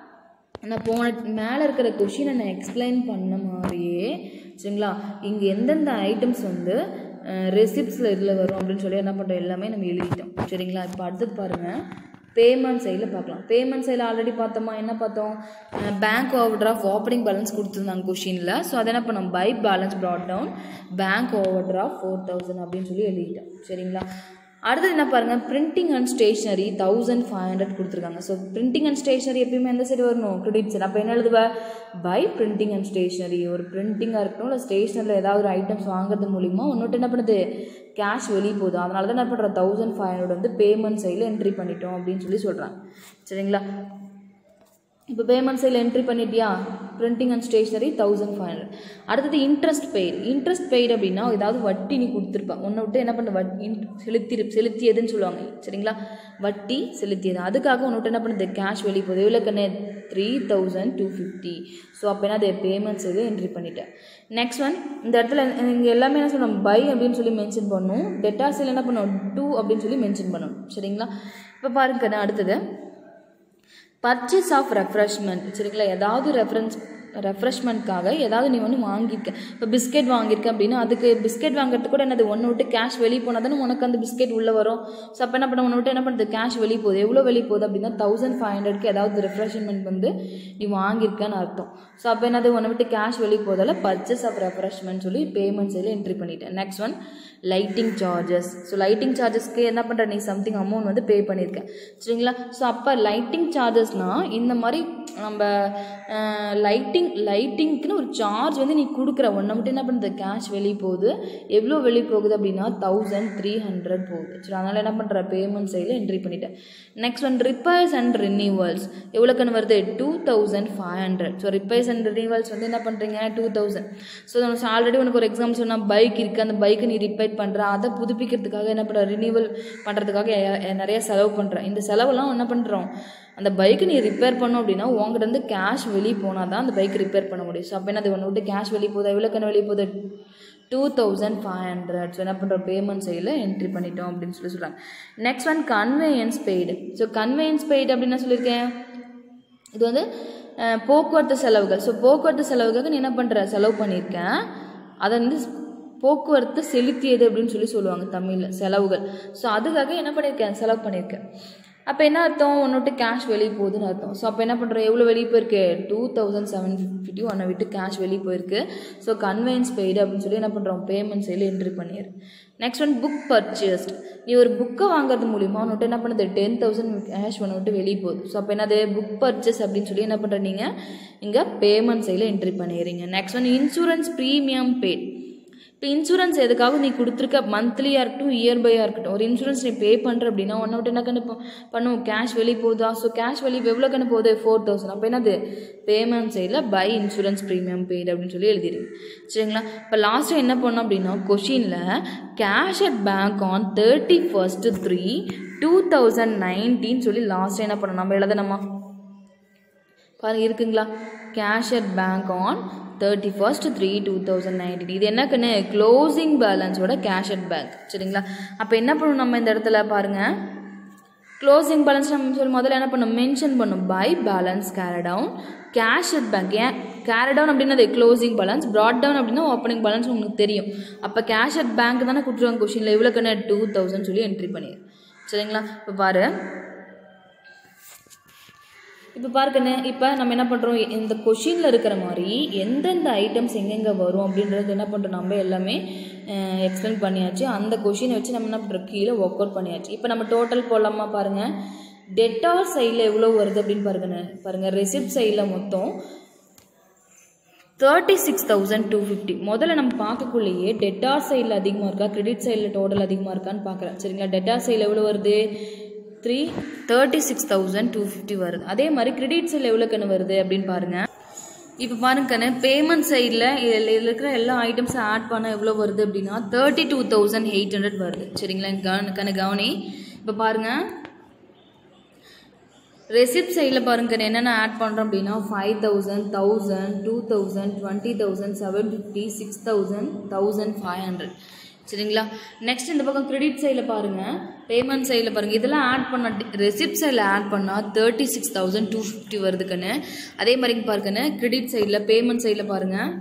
நான் போன மேலே இருக்கிற கொஷினை நான் எக்ஸ்பிளைன் பண்ண மாதிரியே சரிங்களா இங்கே எந்தெந்த ஐட்டம்ஸ் வந்து ரெசிப்ட்ஸில் இதில் வரும் அப்படின்னு சொல்லி என்ன பண்ணுறோம் எல்லாமே நம்ம எழுதிட்டோம் சரிங்களா இப்போ அடுத்தது பாருங்கள் பேமெண்ட் சைடில் பார்க்கலாம் பேமெண்ட் சைடில் ஆல்ரெடி பார்த்தோமா என்ன பார்த்தோம் bank overdraft opening balance கொடுத்துருந்தாங்க கொஷினில் ஸோ அதை என்ன பண்ணோம் by balance brought down bank overdraft four thousand அப்படின்னு சொல்லி எழுதிட்டோம் சரிங்களா அடுத்தது என்ன பாருங்கள் printing and stationery thousand five hundred கொடுத்துருக்காங்க ஸோ பிரிண்டிங் அண்ட் ஸ்டேஷ்னரி எப்பயுமே எந்த சைடு வரணும் கிரெடிட் சைடு அப்போ என்ன எழுதுவ பை பிரிண்டிங் அண்ட் ஸ்டேஷ்னரி ஒரு பிரிண்டிங்காக இருக்கட்டும் இல்லை ஸ்டேஷ்னரியில் ஏதாவது ஒரு ஐட்டம்ஸ் வாங்குறது மூலிமா ஒன்னொட்டு என்ன பண்ணுது கேஷ் வெளியே போகுது அதனால தான் என்ன பண்ணுறோம் தௌசண்ட் ஃபைவ் ஹண்ட்ரட் வந்து பேமெண்ட் சைடில் என்ட்ரி பண்ணிட்டோம் அப்படின்னு சொல்லி சொல்கிறாங்க சரிங்களா இப்போ பேமெண்ட் சைடில் என்ட்ரி பண்ணிட்டியா printing and stationery thousand five hundred அடுத்தது இன்ட்ரெஸ்ட் பெய்டு இன்ட்ரெஸ்ட் பெய்டு அப்படின்னா ஏதாவது வட்டி நீ கொடுத்துருப்பா உன்னை விட்டு என்ன பண்ண வட்டி செலுத்தி செலுத்தியதுன்னு சொல்லுவாங்க சரிங்களா வட்டி செலுத்தியது அதுக்காக உன்னை விட்டு என்ன பண்ணுது கேஷ் வெளியே போகுது எவ்வளோ கண்ணே three thousand two fifty so அப்போ என்ன அது பேமெண்ட் சைடு என்ட்ரி பண்ணிட்டேன் நெக்ஸ்ட் ஒன் இந்த இடத்துல இங்கே எல்லாமே என்ன சொல்லணும் பை அப்படின்னு சொல்லி மென்ஷன் பண்ணணும் டெட்டாஸில் என்ன பண்ணணும் டூ அப்படின்னு சொல்லி மென்ஷன் பண்ணணும் சரிங்களா இப்போ பாருங்க கண்ணே அடுத்தது பர்ச்சேஸ் ஆஃப் ரெஃப்ரெஷ்மெண்ட் சரிங்களா ஏதாவது ரெஃபரன்ஸ் ரெஃப்ரெஷ்மெண்ட்காக ஏதாவது நீ ஒன்று வாங்கியிருக்க இப்போ பிஸ்கெட் வாங்கியிருக்க அப்படின்னா அதுக்கு பிஸ்கெட் வாங்குறதுக்கு கூட என்னது ஒன்று விட்டு கேஷ் வெளியே போனால் தானே உனக்கு அந்த பிஸ்கெட் உள்ளே வரும் ஸோ அப்போ என்ன பண்ண ஒன்று விட்டு என்ன பண்ணுறது கேஷ் வெளியே போகுது எவ்வளோ வெளியே போகுது அப்படின்னா தௌசண்ட் ஃபைவ் ஹண்ட்ரட்க்கு ஏதாவது ரெஃப்ரெஷ்மெண்ட் வந்து நீ வாங்கியிருக்கன்னு அர்த்தம் ஸோ அப்போ என்னது உன்னை விட்டு கேஷ் வெளியே போதால பர்ச்சேஸ் ஆஃப் ரெஃப்ரெஷ்மெண்ட் சொல்லி பேமெண்ட் சைடில் என்ட்ரி பண்ணிட்டேன் next one lighting charges so lighting சார்ஜஸ்க்கு என்ன பண்ணுற நீ சம்திங் அமௌண்ட் வந்து பே பண்ணியிருக்கேன் சரிங்களா ஸோ அப்போ லைட்டிங் சார்ஜஸ்னால் இந்த மாதிரி நம்ம லைட்டிங் லைட்டிங்க்குன்னு ஒரு சார்ஜ் வந்து நீ கொடுக்குற ஒன்றை மட்டும் என்ன பண்ணுறது கேஷ் வெளியே போகுது எவ்வளோ வெளியே போகுது அப்படின்னா தௌசண்ட் த்ரீ ஹண்ட்ரட் போகுது சரி அதனால் என்ன பண்ணுற பேமெண்ட் சைடில் என்ட்ரி பண்ணிட்டேன் next one repairs and renewals எவ்வளோக்குன்னு வருது two thousand five hundred so repairs and renewals வந்து என்ன பண்ணுறீங்க டூ தௌசண்ட் ஸோ ஆல்ரெடி உனக்கு ஒரு எக்ஸாம் சொன்னால் பைக் இருக்குது அந்த பைக்கை நீ ரிப்பேர் பண்ணுற அதை புதுப்பிக்கிறதுக்காக என்ன பண்ணுற ரினியூவல் பண்ணுறதுக்காக நிறைய செலவு பண்ணுற இந்த செலவெல்லாம் என்ன பண்ணுறோம் அந்த பைக்கை நீ ரிப்பேர் பண்ணும் அப்படின்னா உங்கள்கிட்ட இருந்து கேஷ் வெளியே போனால் தான் அந்த பைக் ரிப்பேர் பண்ண முடியும் ஸோ அப்போ என்ன அது ஒன்று விட்டு கேஷ் வெளியே போகுது எவ்வளோ கண்ணு வெளியே போகுது two thousand five hundred so என்ன பண்ணுறோம் பேமெண்ட் சைடில் என்ட்ரி பண்ணிட்டோம் அப்படின்னு சொல்லி சொல்கிறாங்க next one conveyance paid so conveyance paid அப்படின்னு நான் சொல்லியிருக்கேன் இது வந்து அஹ், போக்குவரத்து செலவுகள் ஸோ போக்குவரத்து செலவுக்காக நீ என்ன பண்ணுற செலவு பண்ணியிருக்கேன் அதை வந்து போக்குவரத்து செலுத்தியது அப்படின்னு சொல்லி சொல்லுவாங்க தமிழில் செலவுகள் ஸோ அதுக்காக என்ன பண்ணியிருக்கேன் செலவு பண்ணியிருக்கேன் அப்போ என்ன அர்த்தம் ஒன்று விட்டு கேஷ் வெளியே போகுதுன்னு அர்த்தம் ஸோ அப்போ என்ன பண்ணுறோம் எவ்வளோ வெளியே போயிருக்கு டூ தௌசண்ட் செவன் ஃபிஃப்டி ஒன்றை விட்டு கேஷ் வெளியே போயிருக்கு ஸோ கன்வெயன்ஸ் பெய்டு அப்படின்னு சொல்லி என்ன பண்ணுறோம் பேமெண்ட் சைடில் என்ட்ரி பண்ணிடு நெக்ஸ்ட் ஒன் புக் பர்ச்சேஸ்ட் நீ ஒரு புக்கை வாங்குறது மூலிமா ஒன்று என்ன பண்ணுது டென் தௌசண்ட் கேஷ் ஒன்று விட்டு வெளியே போகுது ஸோ அப்போ என்னது புக் பர்ச்சேஸ் அப்படின்னு சொல்லி என்ன பண்ணுற நீங்கள் இங்கே பேமெண்ட் சைடில் என்ட்ரி பண்ணிடுறீங்க next one insurance premium paid இப்போ இன்சூரன்ஸ் எதுக்காக நீ கொடுத்துருக்க மந்த்லியாக இருக்கட்டும் இயர் பையாக இருக்கட்டும் ஒரு இன்சூரன்ஸ் நீ பே பண்ணுற அப்படின்னா ஒன்றை விட்டு என்ன கண்ணு பண்ணும் கேஷ் வெளியே போகுதா ஸோ கேஷ் வெளியே எவ்வளோ கண்ணு போகுது ஃபோர் தௌசண்ட் அப்போ என்னது பேமெண்ட் சைடில் பை இன்சூரன்ஸ் ப்ரீமியம் பெய்டு அப்படின்னு சொல்லி எழுதிடுங்க சரிங்களா இப்போ லாஸ்ட்டாக என்ன பண்ணோம் அப்படின்னா கொஷினில் cash at bank on thirty first three two thousand nineteen சொல்லி லாஸ்ட்டாக என்ன பண்ணோம் நம்ம எழுதணுமா பாருங்க இருக்குங்களா cash at bank on thirty first three two thousand nineteen இது என்னக்குன்னு க்ளோசிங் பேலன்ஸோட கேஷ் அட் பேங்க் சரிங்களா அப்போ என்ன பண்ணணும் நம்ம இந்த இடத்துல பாருங்கள் க்ளோசிங் பேலன்ஸ் நம்ம சொல்லி முதல்ல என்ன பண்ணணும் மென்ஷன் பண்ணும் by balance carry down cash at bank ஏன் கேரி டவுன் அப்படின்னா க்ளோசிங் பேலன்ஸ் ப்ராட் டவுன் அப்படின்னா ஓப்பனிங் பேலன்ஸ் உங்களுக்கு தெரியும் அப்போ கேஷ் அட் பேங்க் தானே கொடுத்துருவாங்க கொஷினில் இவ்வளோக்குன்னு டூ தௌசண்ட் சொல்லி என்ட்ரி பண்ணிடு சரிங்களா இப்போ பாரு இப்போ பார்க்கண்ணே இப்போ நம்ம என்ன பண்ணுறோம் இந்த கொஷினில் இருக்கிற மாதிரி எந்தெந்த ஐட்டம்ஸ் எங்கெங்கே வரும் அப்படின்றது என்ன பண்ணுறோம் நம்ம எல்லாமே எக்ஸ்பிளைன் பண்ணியாச்சு அந்த கொஷினை வச்சு நம்ம என்ன பண்ணுறோம் கீழே ஒர்க் அவுட் பண்ணியாச்சு இப்போ நம்ம டோட்டல் போடலாமா பாருங்கள் டெட்டார் சைடில் எவ்வளோ வருது அப்படின்னு பாருங்கண்ணே பாருங்கள் ரெசிப்ட் சைடில் மொத்தம் thirty six thousand two fifty முதல்ல நம்ம பார்க்கக்குள்ளேயே டெட்டார் சைடில் அதிகமாக இருக்கா கிரெடிட் சைடில் டோட்டல் அதிகமாக இருக்கான்னு பார்க்குறேன் சரிங்களா டெட்டார் சைடில் எவ்வளோ வருது three thirty six thousand two fifty வருது அதே மாதிரி கிரெடிட் சைடில் எவ்வளோ கண்ணு வருது அப்படின்னு பாருங்கள் இப்போ பாருங்க கண்ணு பேமெண்ட் சைடில் இதில் இதில் இருக்கிற எல்லா ஐட்டம்ஸும் ஆட் பண்ண எவ்வளோ வருது அப்படின்னா thirty two thousand eight hundred வருது சரிங்களா கவனி கண்ணு கவனி இப்போ பாருங்கள் ரெசிப்ட் சைடில் பாருங்க என்னென்ன ஆட் பண்ணுறோம் அப்படின்னா five thousand thousand two thousand twenty thousand seven fifty six thousand thousand five hundred சரிங்களா நெக்ஸ்ட் இந்த பக்கம் கிரெடிட் சைடில் பாருங்கள் பேமெண்ட் சைடில் பாருங்கள் இதெல்லாம் ஆட் பண்ண ரெசிப்ட் சைடில் ஆட் பண்ணால் thirty six thousand two fifty வருதுக்கண்ணு அதே மாதிரி இங்கே பாருங்கண்ணே கிரெடிட் சைடில் பேமெண்ட் சைடில் பாருங்கள்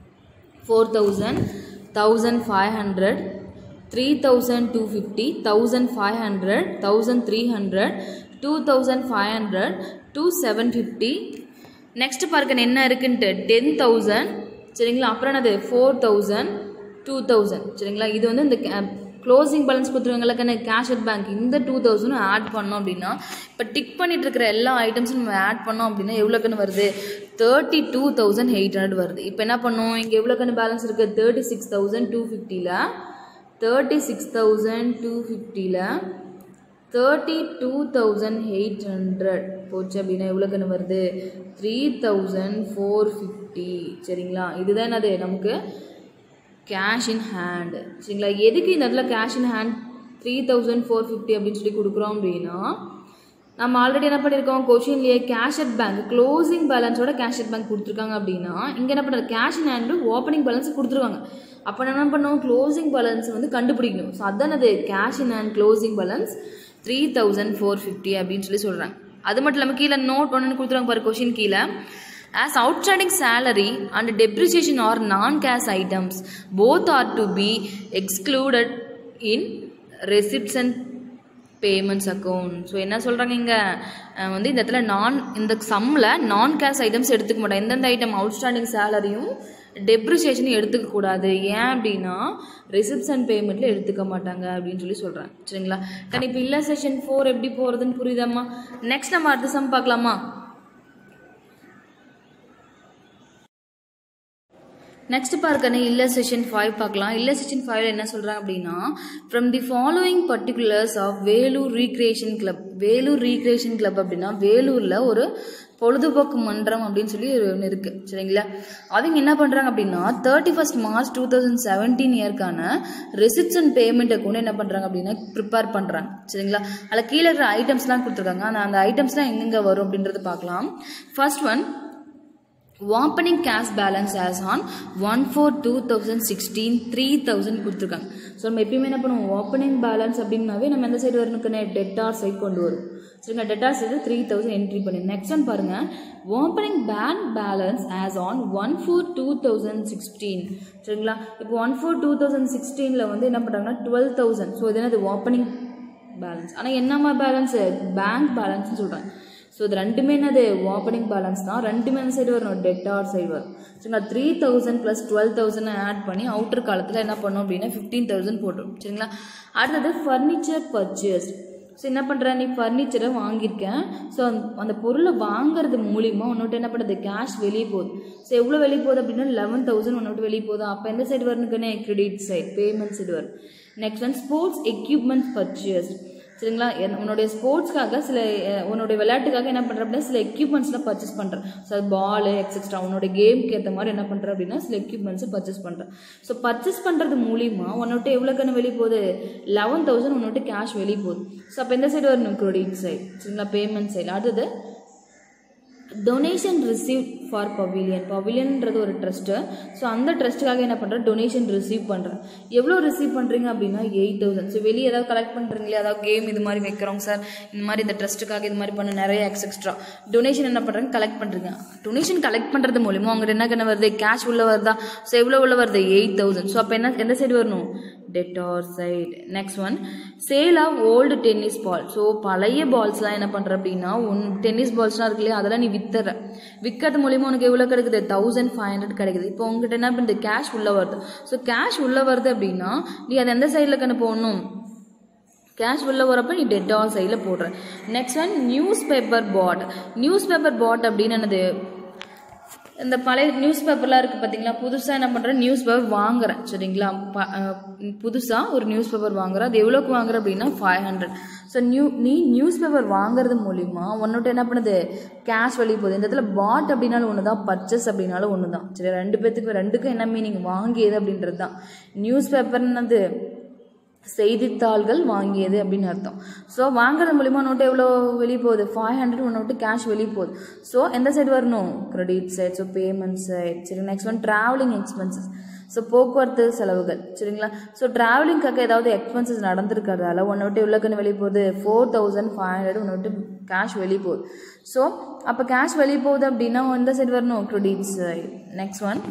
four thousand thousand five hundred three thousand two fifty thousand five hundred thousand three hundred two thousand five hundred two seven fifty next பார்க்கணும் என்ன இருக்குன்ட்டு டென் தௌசண்ட் சரிங்களா அப்புறம் என்னது ஃபோர் தௌசண்ட் டூ தௌசண்ட் சரிங்களா இது வந்து இந்த க்ளோசிங் பேலன்ஸ் கொடுத்துருவாங்கல்ல கேஷ் அட் பேங்க் இந்த டூ தௌசண்டும் ஆட் பண்ணோம் அப்படின்னா இப்போ டிக் பண்ணிட்டு இருக்கிற எல்லா ஐட்டம்ஸும் நம்ம ஆட் பண்ணோம் அப்படின்னா எவ்வளோக்குன்னு வருது thirty two thousand eight hundred வருது இப்போ என்ன பண்ணும் இங்கே எவ்வளோக்குன்னு பேலன்ஸ் இருக்குது தேர்ட்டி சிக்ஸ் தௌசண்ட் டூ ஃபிஃப்டியில் தேர்ட்டி சிக்ஸ் தௌசண்ட் டூ ஃபிஃப்டியில் thirty two thousand eight hundred போச்சு அப்படின்னா எவ்வளோக்குன்னு வருது த்ரீ தௌசண்ட் ஃபோர் ஃபிஃப்டி சரிங்களா இதுதான் என்னது நமக்கு கேஷ் இன் ஹேண்ட் சரிங்களா எதுக்கு இந்த இடத்துல cash in hand three thousand four fifty அப்படின்னு சொல்லி கொடுக்குறோம் அப்படின்னா நம்ம ஆல்ரெடி என்ன பண்ணியிருக்கோம் கொஷின்லேயே கேஷ் அட் பேங்க் க்ளோசிங் பேலன்ஸோட கேஷ் அட் பேங்க் கொடுத்துருக்காங்க அப்படின்னா இங்கே என்ன பண்ணுறது cash in hand opening balance கொடுத்துருவாங்க அப்போ என்ன பண்ணோம் க்ளோசிங் பேலன்ஸ் வந்து கண்டுபிடிக்கணும் ஸோ அதான் அது cash in hand closing balance three thousand four fifty அப்படின்னு சொல்லி சொல்கிறாங்க அது மட்டும் இல்லாமல் கீழே நோட் ஒன்று கொடுத்துருவாங்க பாரு கொஷின் கீழே as outstanding salary and depreciation are non-cash items both are to be excluded in receipts and payments account so என்ன சொல்கிறாங்க இங்கே வந்து இந்த இடத்துல நான் இந்த சம்மில் நான் கேஷ் ஐட்டம்ஸ் எடுத்துக்க மாட்டோம் எந்தெந்த ஐட்டம் அவுட்ஸ்டாண்டிங் சேலரியும் டெப்ரிசியேஷனும் எடுத்துக்கக்கூடாது ஏன் அப்படின்னா ரிசிப்ட்ஸ் அண்ட் பேமெண்ட்டில் எடுத்துக்க மாட்டாங்க அப்படின்னு சொல்லி சொல்கிறாங்க சரிங்களா கண் இப்போ இல்லை செஷன் ஃபோர் எப்படி போகிறதுன்னு புரியுதாம்மா நெக்ஸ்ட் நம்ம அடுத்த சம் பார்க்கலாமா நெக்ஸ்ட் பார்க்கணும் இல்லை செஷன் ஃபைவ் பார்க்கலாம் இல்லை செஷன் ஃபைவ்ல என்ன சொல்கிறாங்க அப்படின்னா from the following particulars of Vellore recreation club Vellore recreation club அப்படின்னா வேலூரில் ஒரு பொழுதுபோக்கு மன்றம் அப்படின்னு சொல்லி ஒன்று இருக்குது சரிங்களா அவங்க என்ன பண்ணுறாங்க அப்படின்னா thirty first March two thousand seventeen இயர்க்கான ரெசிப்ட்ஸ் அண்ட் பேமெண்ட் அக்கௌண்ட் என்ன பண்ணுறாங்க அப்படின்னா ப்ரிப்பேர் பண்ணுறாங்க சரிங்களா அதில் கீழே இருக்கிற ஐட்டம்ஸ்லாம் கொடுத்துருக்காங்க அந்த அந்த ஐட்டம்ஸ்லாம் எங்கெங்கே வரும் அப்படின்றத பார்க்கலாம் first one opening cash balance as on one four two thousand sixteen three thousand கொடுத்துருக்காங்க ஸோ நம்ம எப்பயுமே என்ன பண்ணுவோம் ஓப்பனிங் பேலன்ஸ் அப்படின்னாவே நம்ம எந்த சைடு வரணுக்குன்னு டெட்டார் சைட் கொண்டு வரும் சரிங்க debtor side three thousand entry பண்ணி நெக்ஸ்ட் ஒன் பாருங்க opening bank balance as on one four two thousand sixteen சரிங்களா இப்போ ஒன் ஃபோர் டூ தௌசண்ட் சிக்ஸ்டீனில் வந்து என்ன பண்ணுறாங்கன்னா டுவெல் தௌசண்ட் ஸோ இது என்னது ஓப்பனிங் பேலன்ஸ் ஆனால் என்னம்மா பேலன்ஸு பேங்க் பேலன்ஸ்னு சொல்கிறாங்க ஸோ இது ரெண்டுமே என்னது ஓப்பனிங் பேலன்ஸ் தான் ரெண்டுமே அந்த சைடு வரணும் டெட்டார் சைடு வரும் சரிங்களா three thousand plus twelve thousand add பண்ணி அவுட்டர் காலத்தில் என்ன பண்ணோம் அப்படின்னா ஃபிஃப்டீன் தௌசண்ட் போட்டுரும் சரிங்களா அடுத்தது ஃபர்னிச்சர் பர்ச்சேஸ் ஸோ என்ன பண்ணுற நீ ஃபர்னிச்சரை வாங்கியிருக்கேன் ஸோ அந்த அந்த பொருளை வாங்குறது மூலிமா உன்னோட என்ன பண்ணுறது கேஷ் வெளியே போகுது ஸோ எவ்வளோ வெளியே போகுது அப்படின்னா லெவன் தௌசண்ட் உன்னோட வெளியே போகுது அப்போ எந்த சைடு வரணுக்குன்னு கிரெடிட் சைடு பேமெண்ட் சைடு வரும் நெக்ஸ்ட் வந்து ஸ்போர்ட்ஸ் எக்யூப்மெண்ட்ஸ் பர்ச்சேஸ் சரிங்களா என்- உன்னுடைய ஸ்போர்ட்ஸ்க்காக சில அஹ், உன்னுடைய விளையாட்டுக்காக என்ன பண்ணுற அப்படின்னா சில எக்யூப்மெண்ட்ஸ்லாம் பர்ச்சேஸ் பண்ணுறேன் ஸோ அது பால் எக்ஸெட்ரா உன்னோட கேம்க்கு ஏற்ற மாதிரி என்ன பண்ணுற அப்படின்னா சில எக்யூப்மெண்ட்ஸை பர்ச்சேஸ் பண்ணுறேன் ஸோ பர்ச்சேஸ் பண்ணுறது மூலிமா உன்னோட எவ்வளோ கண்ணு வெளியே போகுது லெவன் தௌசண்ட் உன்னோட கேஷ் வெளியே போகுது ஸோ அப்போ எந்த சைடு வரணும் கிரெடிட் சைடு சரிங்களா பேமெண்ட் சைடு அடுத்தது டொனேஷன் ரிசீவ் ஃபார் பவிலியன் பவிலியன்ன்றது ஒரு ட்ரஸ்ட்டு ஸோ அந்த ட்ரஸ்ட்டுக்காக என்ன பண்ணுறேன் டொனேஷன் ரிசீவ் பண்ணுறேன் எவ்வளோ ரிசீவ் பண்ணுறீங்க அப்படின்னா எயிட் தௌசண்ட் ஸோ வெளியே ஏதாவது கலெக்ட் பண்ணுறீங்களே ஏதாவது கேம் இது மாதிரி வைக்கிறோம் சார் இந்த மாதிரி இந்த ட்ரஸ்ட்டுக்காக இது மாதிரி பண்ண நிறைய எக்ஸெக்ஸ்ட்ரா டொனேஷன் என்ன பண்ணுறாங்க கலெக்ட் பண்ணுறீங்க டொனேஷன் கலெக்ட் பண்ணுறது மூலிமா உங்கள்கிட்ட என்ன கண்ண வருது கேஷ் உள்ள வருதா ஸோ எவ்வளோ உள்ள வருது எயிட் தௌசண்ட் ஸோ அப்போ என்ன எந்த சைடு வரணும் debtor side next one sale of old tennis ball so பழைய பால்ஸ்லாம் என்ன பண்ணுற அப்படின்னா உன் டென்னிஸ் பால்ஸ்லாம் இருக்கு இல்லையா அதெல்லாம் நீ வித்துற விற்கிறது மூலியமா உனக்கு எவ்வளோ கிடைக்குது தௌசண்ட் ஃபைவ் ஹண்ட்ரட் கிடைக்குது இப்போ உங்ககிட்ட என்ன பண்ணுது கேஷ் உள்ளே வருது ஸோ கேஷ் உள்ளே வருது அப்படின்னா நீ அதை எந்த சைடில் கண்ணு போடணும் கேஷ் உள்ள வரப்ப நீ டெட் ஆல் சைடில் போடுற next one newspaper bought newspaper bought அப்படின்னு என்னது இந்த பழைய நியூஸ் பேப்பர்லாம் இருக்குது பார்த்தீங்களா புதுசாக என்ன பண்ணுறேன் நியூஸ் பேப்பர் வாங்குறேன் சரிங்களா ப புதுசாக ஒரு நியூஸ் பேப்பர் வாங்குறேன் அது எவ்வளோக்கு வாங்குற அப்படின்னா ஃபைவ் ஹண்ட்ரட் ஸோ நியூ நீ நியூஸ் பேப்பர் வாங்குறது மூலிமா உன்னோட என்ன பண்ணுது கேஷ் வெளியே போகுது இந்த இடத்துல பாட் அப்படின்னாலும் ஒன்று தான் பர்ச்சேஸ் அப்படின்னாலும் ஒன்று தான் சரி ரெண்டு பேத்துக்கு ரெண்டுக்கும் என்ன மீனிங் வாங்கியது அப்படின்றது தான் நியூஸ் பேப்பர்னது செய்தித்தாள்கள் வாங்கியது அப்படின்னு அர்த்தம் ஸோ வாங்குறது மூலிமா நோட்டு எவ்வளோ வெளியே போகுது five hundred one note cash வெளியே போகுது ஸோ எந்த சைடு வரணும் credit side so payment side சரி next one travelling expenses so போக்குவரத்து செலவுகள் சரிங்களா ஸோ ட்ராவலிங்காக ஏதாவது எக்ஸ்பென்சஸ் நடந்திருக்கிறதால ஒன் நோட்டு எவ்வளோ கண்ணு வெளியே போகுது four thousand five hundred one note cash வெளியே போகுது ஸோ அப்போ கேஷ் வெளியே போகுது அப்படின்னா எந்த சைடு வரணும் credit side next one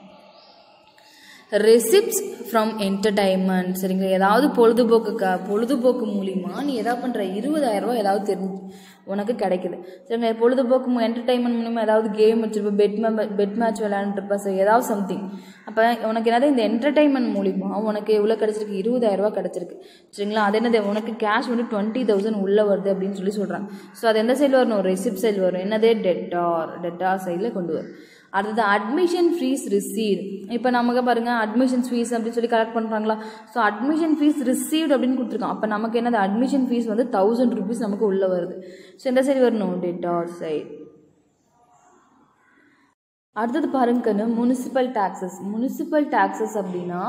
receipts from entertainment சரிங்களா ஏதாவது பொழுதுபோக்குக்கா பொழுதுபோக்கு மூலிமா நீ எதாவது பண்ணுற இருபதாயிரம் ரூபாய் ஏதாவது தெரிஞ்சு உனக்கு கிடைக்குது சரிங்க பொழுதுபோக்கு என்டர்டைன்மெண்ட் மூலிமா ஏதாவது கேம் வச்சிருப்ப பெட் மே பெட் மேட்ச் விளையாண்டுருப்ப சரி ஏதாவது சம்திங் அப்போ உனக்கு என்னது இந்த என்டர்டைன்மெண்ட் மூலிமா உனக்கு எவ்வளோ கிடச்சிருக்கு இருபதாயிரம் ரூபாய் கிடச்சிருக்கு சரிங்களா அது என்னது உனக்கு கேஷ் வந்து டுவெண்ட்டி தௌசண்ட் உள்ளே வருது அப்படின்னு சொல்லி சொல்கிறாங்க ஸோ அது எந்த சைடில் வரணும் ரெசிப்ட் சைடில் வரும் என்னது டெட்டார் டெட்டார் சைடில் கொண்டு வரும் அடுத்தது அட்மிஷன் ஃபீஸ் ரிசீவ் இப்போ நமக்கு பாருங்கள் அட்மிஷன் ஃபீஸ் அப்படின்னு சொல்லி கலெக்ட் பண்ணுறாங்களா ஸோ அட்மிஷன் ஃபீஸ் ரிசீவ்ட் அப்படின்னு கொடுத்துருக்கோம் அப்போ நமக்கு என்னது அட்மிஷன் ஃபீஸ் வந்து தௌசண்ட் ருபீஸ் நமக்கு உள்ளே வருது ஸோ எந்த சைடு வரணும் டெட்டார் சைடு அடுத்தது பாருங்கன்னு முனிசிபல் டேக்ஸஸ் முனிசிபல் டேக்ஸஸ் அப்படின்னா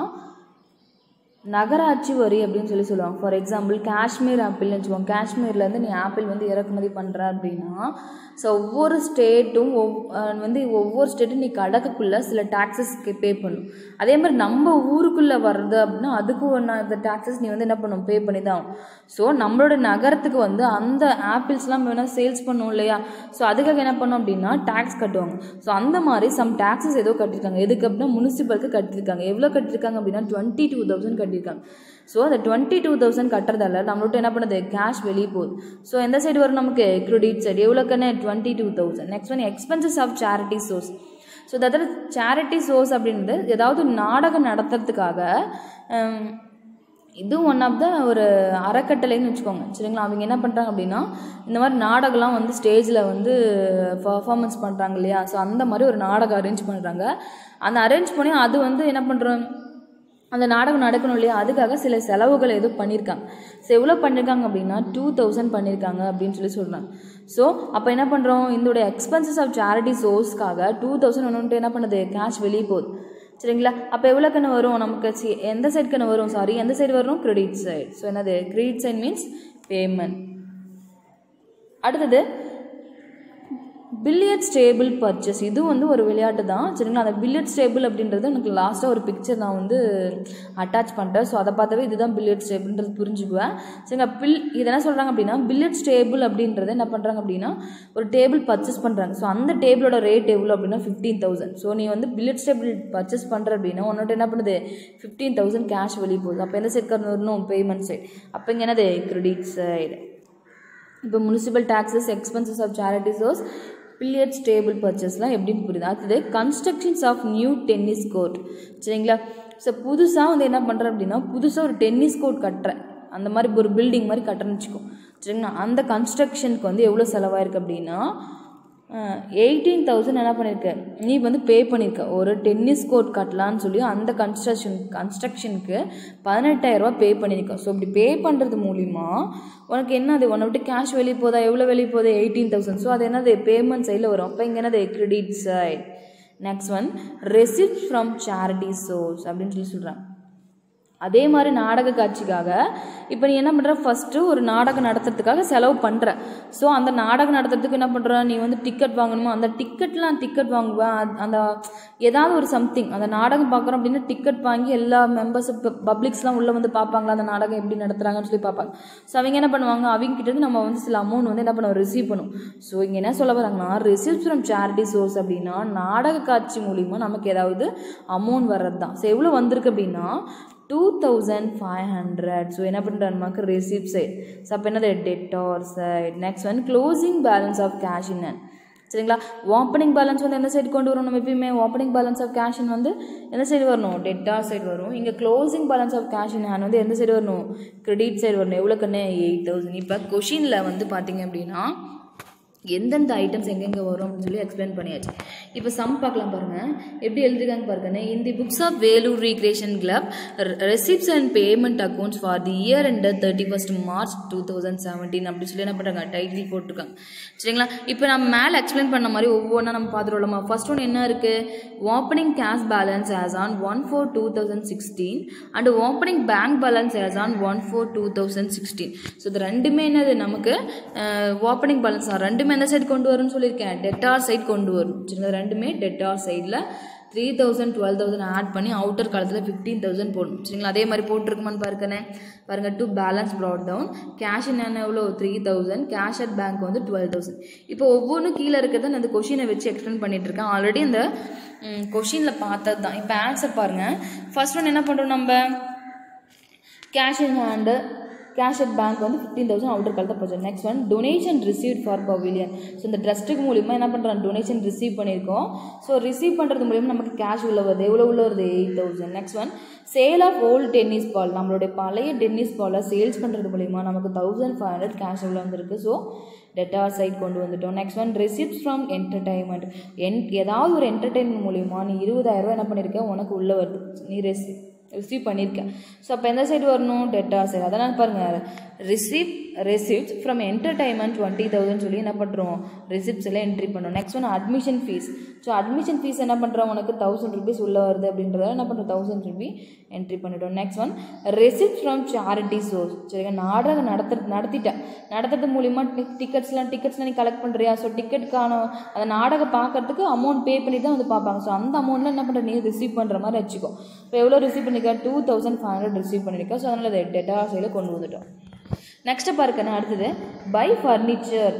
நகராட்சி வரி அப்படின்னு சொல்லி சொல்லுவாங்க ஃபார் எக்ஸாம்பிள் காஷ்மீர் ஆப்பிள்னு வச்சுக்கோங்க காஷ்மீர்லேருந்து நீ ஆப்பிள் வந்து இறக்குமதி பண்ணுற அப்படின்னா ஸோ ஒவ்வொரு ஸ்டேட்டும் ஒவ் அஹ் வந்து ஒவ்வொரு ஸ்டேட்டும் நீ கடக்குள்ளே சில டேக்ஸஸ்க்கு பே பண்ணும் அதே மாதிரி நம்ம ஊருக்குள்ளே வர்றது அப்படின்னா அதுக்கு ஒன்று அந்த டேக்ஸஸ் நீ வந்து என்ன பண்ணும் பே பண்ணி தான் ஆகும் ஸோ நம்மளோட நகரத்துக்கு வந்து அந்த ஆப்பிள்ஸ்லாம் வேணால் சேல்ஸ் பண்ணும் இல்லையா ஸோ அதுக்காக என்ன பண்ணோம் அப்படின்னா டேக்ஸ் கட்டுவாங்க ஸோ அந்த மாதிரி சம் டேக்ஸஸ் ஏதோ கட்டியிருக்காங்க எதுக்கு அப்படின்னா முனிசிபலுக்கு கட்டியிருக்காங்க எவ்வளோ கட்டியிருக்காங்க அப்படின்னா டுவெண்ட்டி டூ தௌசண்ட் கட்டியிருக்காங்க ஸோ அந்த டுவெண்ட்டி டூ தௌசண்ட் கட்டுறதால நம்மள்ட்ட என்ன பண்ணுது கேஷ் வெளியே போகுது ஸோ எந்த சைடு வரும் நமக்கு கிரெடிட் சைடு எவ்வளோக்குன்னு twenty two thousand next one expenses of charity source so அதாவது சேரிட்டி சோர்ஸ் அப்படின்றது ஏதாவது நாடகம் நடத்துறதுக்காக ஹம், இது ஒன் ஆஃப் த ஒரு அறக்கட்டளைன்னு வச்சுக்கோங்க சரிங்களா அவங்க என்ன பண்ணுறாங்க அப்படின்னா இந்த மாதிரி நாடகம்லாம் வந்து ஸ்டேஜில் வந்து பர்ஃபார்மன்ஸ் பண்ணுறாங்க இல்லையா ஸோ அந்த மாதிரி ஒரு நாடகம் அரேஞ்ச் பண்ணுறாங்க அந்த அரேஞ்ச் பண்ணி அது வந்து என்ன பண்ணுறோம் அந்த நாடகம் நடக்கணும் இல்லையா அதுக்காக சில செலவுகள் எதுவும் பண்ணியிருக்காங்க ஸோ எவ்வளோ பண்ணியிருக்காங்க அப்படின்னா டூ தௌசண்ட் பண்ணியிருக்காங்க அப்படின்னு சொல்லி சொல்கிறாங்க ஸோ அப்போ என்ன பண்ணுறோம் இதோடைய எக்ஸ்பென்சஸ் ஆஃப் சேரிட்டி சோர்ஸ்க்காக டூ தௌசண்ட் ஒன்று என்ன பண்ணுது கேஷ் வெளியே போகுது சரிங்களா அப்போ எவ்வளோ கண்ணு வரும் நமக்கு சி எந்த சைடு கண்ணு வரும் சாரி எந்த சைடு வரும் கிரெடிட் சைடு ஸோ என்னது கிரெடிட் சைடு மீன்ஸ் பேமெண்ட் அடுத்தது பில்லியர்ட்ஸ் டேபிள் பர்ச்சேஸ் இது வந்து ஒரு விளையாட்டு தான் சரிங்களா அந்த பில்லியர்ட்ஸ் டேபிள் அப்படின்றது எனக்கு லாஸ்ட்டாக ஒரு பிக்சர் நான் வந்து அட்டாச் பண்ணிட்டேன் ஸோ அதை பார்த்தாவே இதுதான் பில்லியர்ட்ஸ் டேபிள்ன்றது புரிஞ்சுக்குவேன் சரிங்களா பில் இது என்ன சொல்கிறாங்க அப்படின்னா பில்லியர்ட்ஸ் டேபிள் அப்படின்றது என்ன பண்ணுறாங்க அப்படின்னா ஒரு டேபிள் பர்ச்சேஸ் பண்ணுறாங்க ஸோ அந்த டேபிளோட ரேட் எவ்வளோ அப்படின்னா ஃபிஃப்டீன் தௌசண்ட் ஸோ நீ வந்து பில்லியர்ட்ஸ் டேபிள் பர்ச்சேஸ் பண்ணுற அப்படின்னா உன்னோட என்ன பண்ணுது ஃபிஃப்டீன் தௌசண்ட் கேஷ் வெளியே போகுது அப்போ எந்த சைடு வரணும் பேமெண்ட் சைடு அப்போ இங்கே என்னது கிரெடிட் சைடு இப்போ municipal taxes expenses of charity source billiards table பர்ச்சேஸ்லாம் எப்படின்னு புரியுது அடுத்தது constructions of new tennis court சரிங்களா ஸோ புதுசாக வந்து என்ன பண்ணுறேன் அப்படின்னா புதுசாக ஒரு டென்னிஸ் கோர்ட் கட்டுறேன் அந்த மாதிரி ஒரு பில்டிங் மாதிரி கட்டுறேன்னு வச்சுக்கோ சரிங்களா அந்த கன்ஸ்ட்ரக்ஷனுக்கு வந்து எவ்வளோ செலவாயிருக்கு அப்படின்னா எயிட்டீன் தௌசண்ட் என்ன பண்ணியிருக்க நீ வந்து பே பண்ணியிருக்க ஒரு டென்னிஸ் கோர்ட் கட்டலான்னு சொல்லி அந்த கன்ஸ்ட்ரக்ஷன் கன்ஸ்ட்ரக்ஷனுக்கு பதினெட்டாயிரரூபா பே பண்ணியிருக்க ஸோ இப்படி பே பண்ணுறது மூலிமா உனக்கு என்ன அது உன்னை விட்டு கேஷ் வெளியே போதா எவ்வளோ வெளியே போகுது எயிட்டீன் தௌசண்ட் ஸோ அது என்னது பேமெண்ட் சைடில் வரும் அப்போ இங்கே என்னது credit side next one receipt from charity source அப்படின்னு சொல்லி சொல்கிறாங்க அதே மாதிரி நாடக காட்சிக்காக இப்போ நீ என்ன பண்ணுற ஃபஸ்ட்டு ஒரு நாடகம் நடத்துறதுக்காக செலவு பண்ணுற ஸோ அந்த நாடகம் நடத்துறதுக்கு என்ன பண்ணுற நீ வந்து டிக்கெட் வாங்கணுமோ அந்த டிக்கெட்லாம் டிக்கெட் வாங்குவேன் அது- அந்த ஏதாவது ஒரு சம்திங் அந்த நாடகம் பார்க்குறோம் அப்படின்னா டிக்கெட் வாங்கி எல்லா மெம்பர்ஸ் பப்ளிக்ஸ்லாம் உள்ளே வந்து பார்ப்பாங்களா அந்த நாடகம் எப்படி நடத்துகிறாங்கன்னு சொல்லி பார்ப்பாங்க ஸோ அவங்க என்ன பண்ணுவாங்க அவங்க கிட்ட இருந்து நம்ம வந்து சில அமௌண்ட் வந்து என்ன பண்ணுவோம் ரிசீவ் பண்ணும் ஸோ இங்கே என்ன சொல்ல வராங்கன்னா ரிசீவ் ஃப்ரம் சேரிட்டி சோர்ஸ் அப்படின்னா நாடக காட்சி மூலிமா நமக்கு ஏதாவது அமௌண்ட் வர்றது தான் ஸோ எவ்வளோ வந்திருக்கு அப்படின்னா two thousand five hundred so என்ன பண்ணுறாரு நமக்கு ரிசீப் சைட் ஸோ அப்போ என்னது டெட்டார் சைட் நெக்ஸ்ட் வந்து closing balance of cash in hand. சரிங்களா ஓப்பனிங் பேலன்ஸ் வந்து எந்த சைடு கொண்டு வரும் நம்ம எப்பயுமே ஓப்பனிங் பேலன்ஸ் ஆஃப் கேஷ் வந்து எந்த சைடு வரணும் டெட்டார் சைடு வரும் இங்கே closing balance of cash in hand வந்து எந்த சைடு வரணும் கிரெடிட் சைடு வரணும் எவ்வளோ கண்ணு எயிட் தௌசண்ட் இப்போ கொஷினில் வந்து பார்த்தீங்க அப்படின்னா எந்தெந்த ஐட்டம்ஸ் எங்கெங்கே வரும் அப்படின்னு சொல்லி எக்ஸ்பிளைன் பண்ணியாச்சு இப்போ சம் பார்க்கலாம் பாருங்கள் எப்படி எழுதிருக்காங்க பாருங்கண்ணே in the books of Vellore recreation club receipts and payment accounts for the year ended thirty first March two thousand seventeen அப்படி சொல்லி என்ன பண்ணுறாங்க டைட்டில் போட்டிருக்காங்க சரிங்களா இப்போ நம்ம மேலே எக்ஸ்பிளைன் பண்ண மாதிரி ஒவ்வொன்றா நம்ம பார்த்துருவோம்மா ஃபர்ஸ்ட் ஒன்று என்ன இருக்குது opening cash balance as on one four two thousand sixteen and opening bank balance as on one four two thousand sixteen so இது ரெண்டுமே என்னது நமக்கு ஓப்பனிங் பேலன்ஸ் தான் ரெண்டுமே எந்த சைடு கொண்டு வரும்னு சொல்லியிருக்கேன் டெட்டார் சைடு கொண்டு வரும் சரிங்களா ரெண்டுமே டெட்டார் சைடில் three thousand twelve thousand add பண்ணி அவுட்டர் காலத்தில் ஃபிஃப்டீன் தௌசண்ட் போடணும் சரிங்களா அதே மாதிரி போட்டிருக்குமான்னு பாருக்கனே பாருங்கள் to balance brought down cash என்ன எவ்வளோ three thousand cash at bank வந்து டுவெல் தௌசண்ட் இப்போ ஒவ்வொன்றும் கீழே இருக்கிறத நான் இந்த கொஷினை வச்சு எக்ஸ்பிளைன் பண்ணிட்டு இருக்கேன் ஆல்ரெடி இந்த கொஷினில் பார்த்தது தான் இப்போ ஆன்சர் பாருங்கள் ஃபர்ஸ்ட் ஒன் என்ன பண்ணுறோம் நம்ம cash in hand cash at bank வந்து ஃபிஃப்டீன் தௌசண்ட் அவுட்டர் காலத்தை போச்சு next one donation receive for pavilion so இந்த ட்ரஸ்ட்டுக்கு மூலிமா என்ன பண்ணுறோம் டொனேஷன் ரிசீவ் பண்ணியிருக்கோம் ஸோ ரிசீவ் பண்ணுறது மூலிமா நமக்கு கேஷ் உள்ள வருது எவ்வளோ உள்ள வருது eight thousand next one sale of old tennis ball நம்மளுடைய பழைய டென்னிஸ் பாலை சேல்ஸ் பண்ணுறது மூலிமா நமக்கு தௌசண்ட் ஃபைவ் ஹண்ட்ரட் கேஷ் உள்ள வந்திருக்கு ஸோ டெட்டார் சைட் கொண்டு வந்துட்டோம் next one receipts from entertainment என் ஏதாவது ஒரு என்டர்டைன்மெண்ட் மூலிமா நீ இருபதாயிரரூவா என்ன பண்ணியிருக்க உனக்கு உள்ளே வருது நீ ரெசி ரிசீவ் பண்ணியிருக்கேன் ஸோ அப்போ எந்த சைடு வரணும் டெட்டா சைடு அதனால் பாருங்கள் receive receipt from entertainment twenty thousand சொல்லி என்ன பண்ணுறோம் ரிசிப்ட்ஸ் எல்லாம் என்ட்ரி பண்ணுறோம் next one admission fees so admission fees என்ன பண்ணுறோம் உனக்கு தௌசண்ட் ருபீஸ் உள்ளே வருது அப்படின்றத என்ன பண்ணுறோம் தௌசண்ட் ருபி என்ட்ரி பண்ணிட்டோம் next one receipt from charity source சரிங்க நாடகம் நடத்து நடத்திட்டேன் நடத்துறது மூலிமா டிக்கெட்ஸ்லாம் டிக்கெட்ஸ்லாம் நீ கலெக்ட் பண்ணுறியா ஸோ டிக்கெட்டுக்கான அந்த நாடகம் பார்க்கறதுக்கு அமௌண்ட் பே பண்ணி தான் வந்து பார்ப்பாங்க ஸோ அந்த அமௌண்ட்டில் என்ன பண்ணுற நீ ரிசீவ் பண்ணுற மாதிரி வச்சுக்கோ இப்போ எவ்வளோ ரிசீவ் பண்ணிருக்க two thousand five hundred receive பண்ணியிருக்க ஸோ அதனால் அதை டெட்டா சைடில் கொண்டு வந்துட்டோம் நெக்ஸ்ட்டு பாருக்கண்ணா அடுத்தது பை ஃபர்னிச்சர்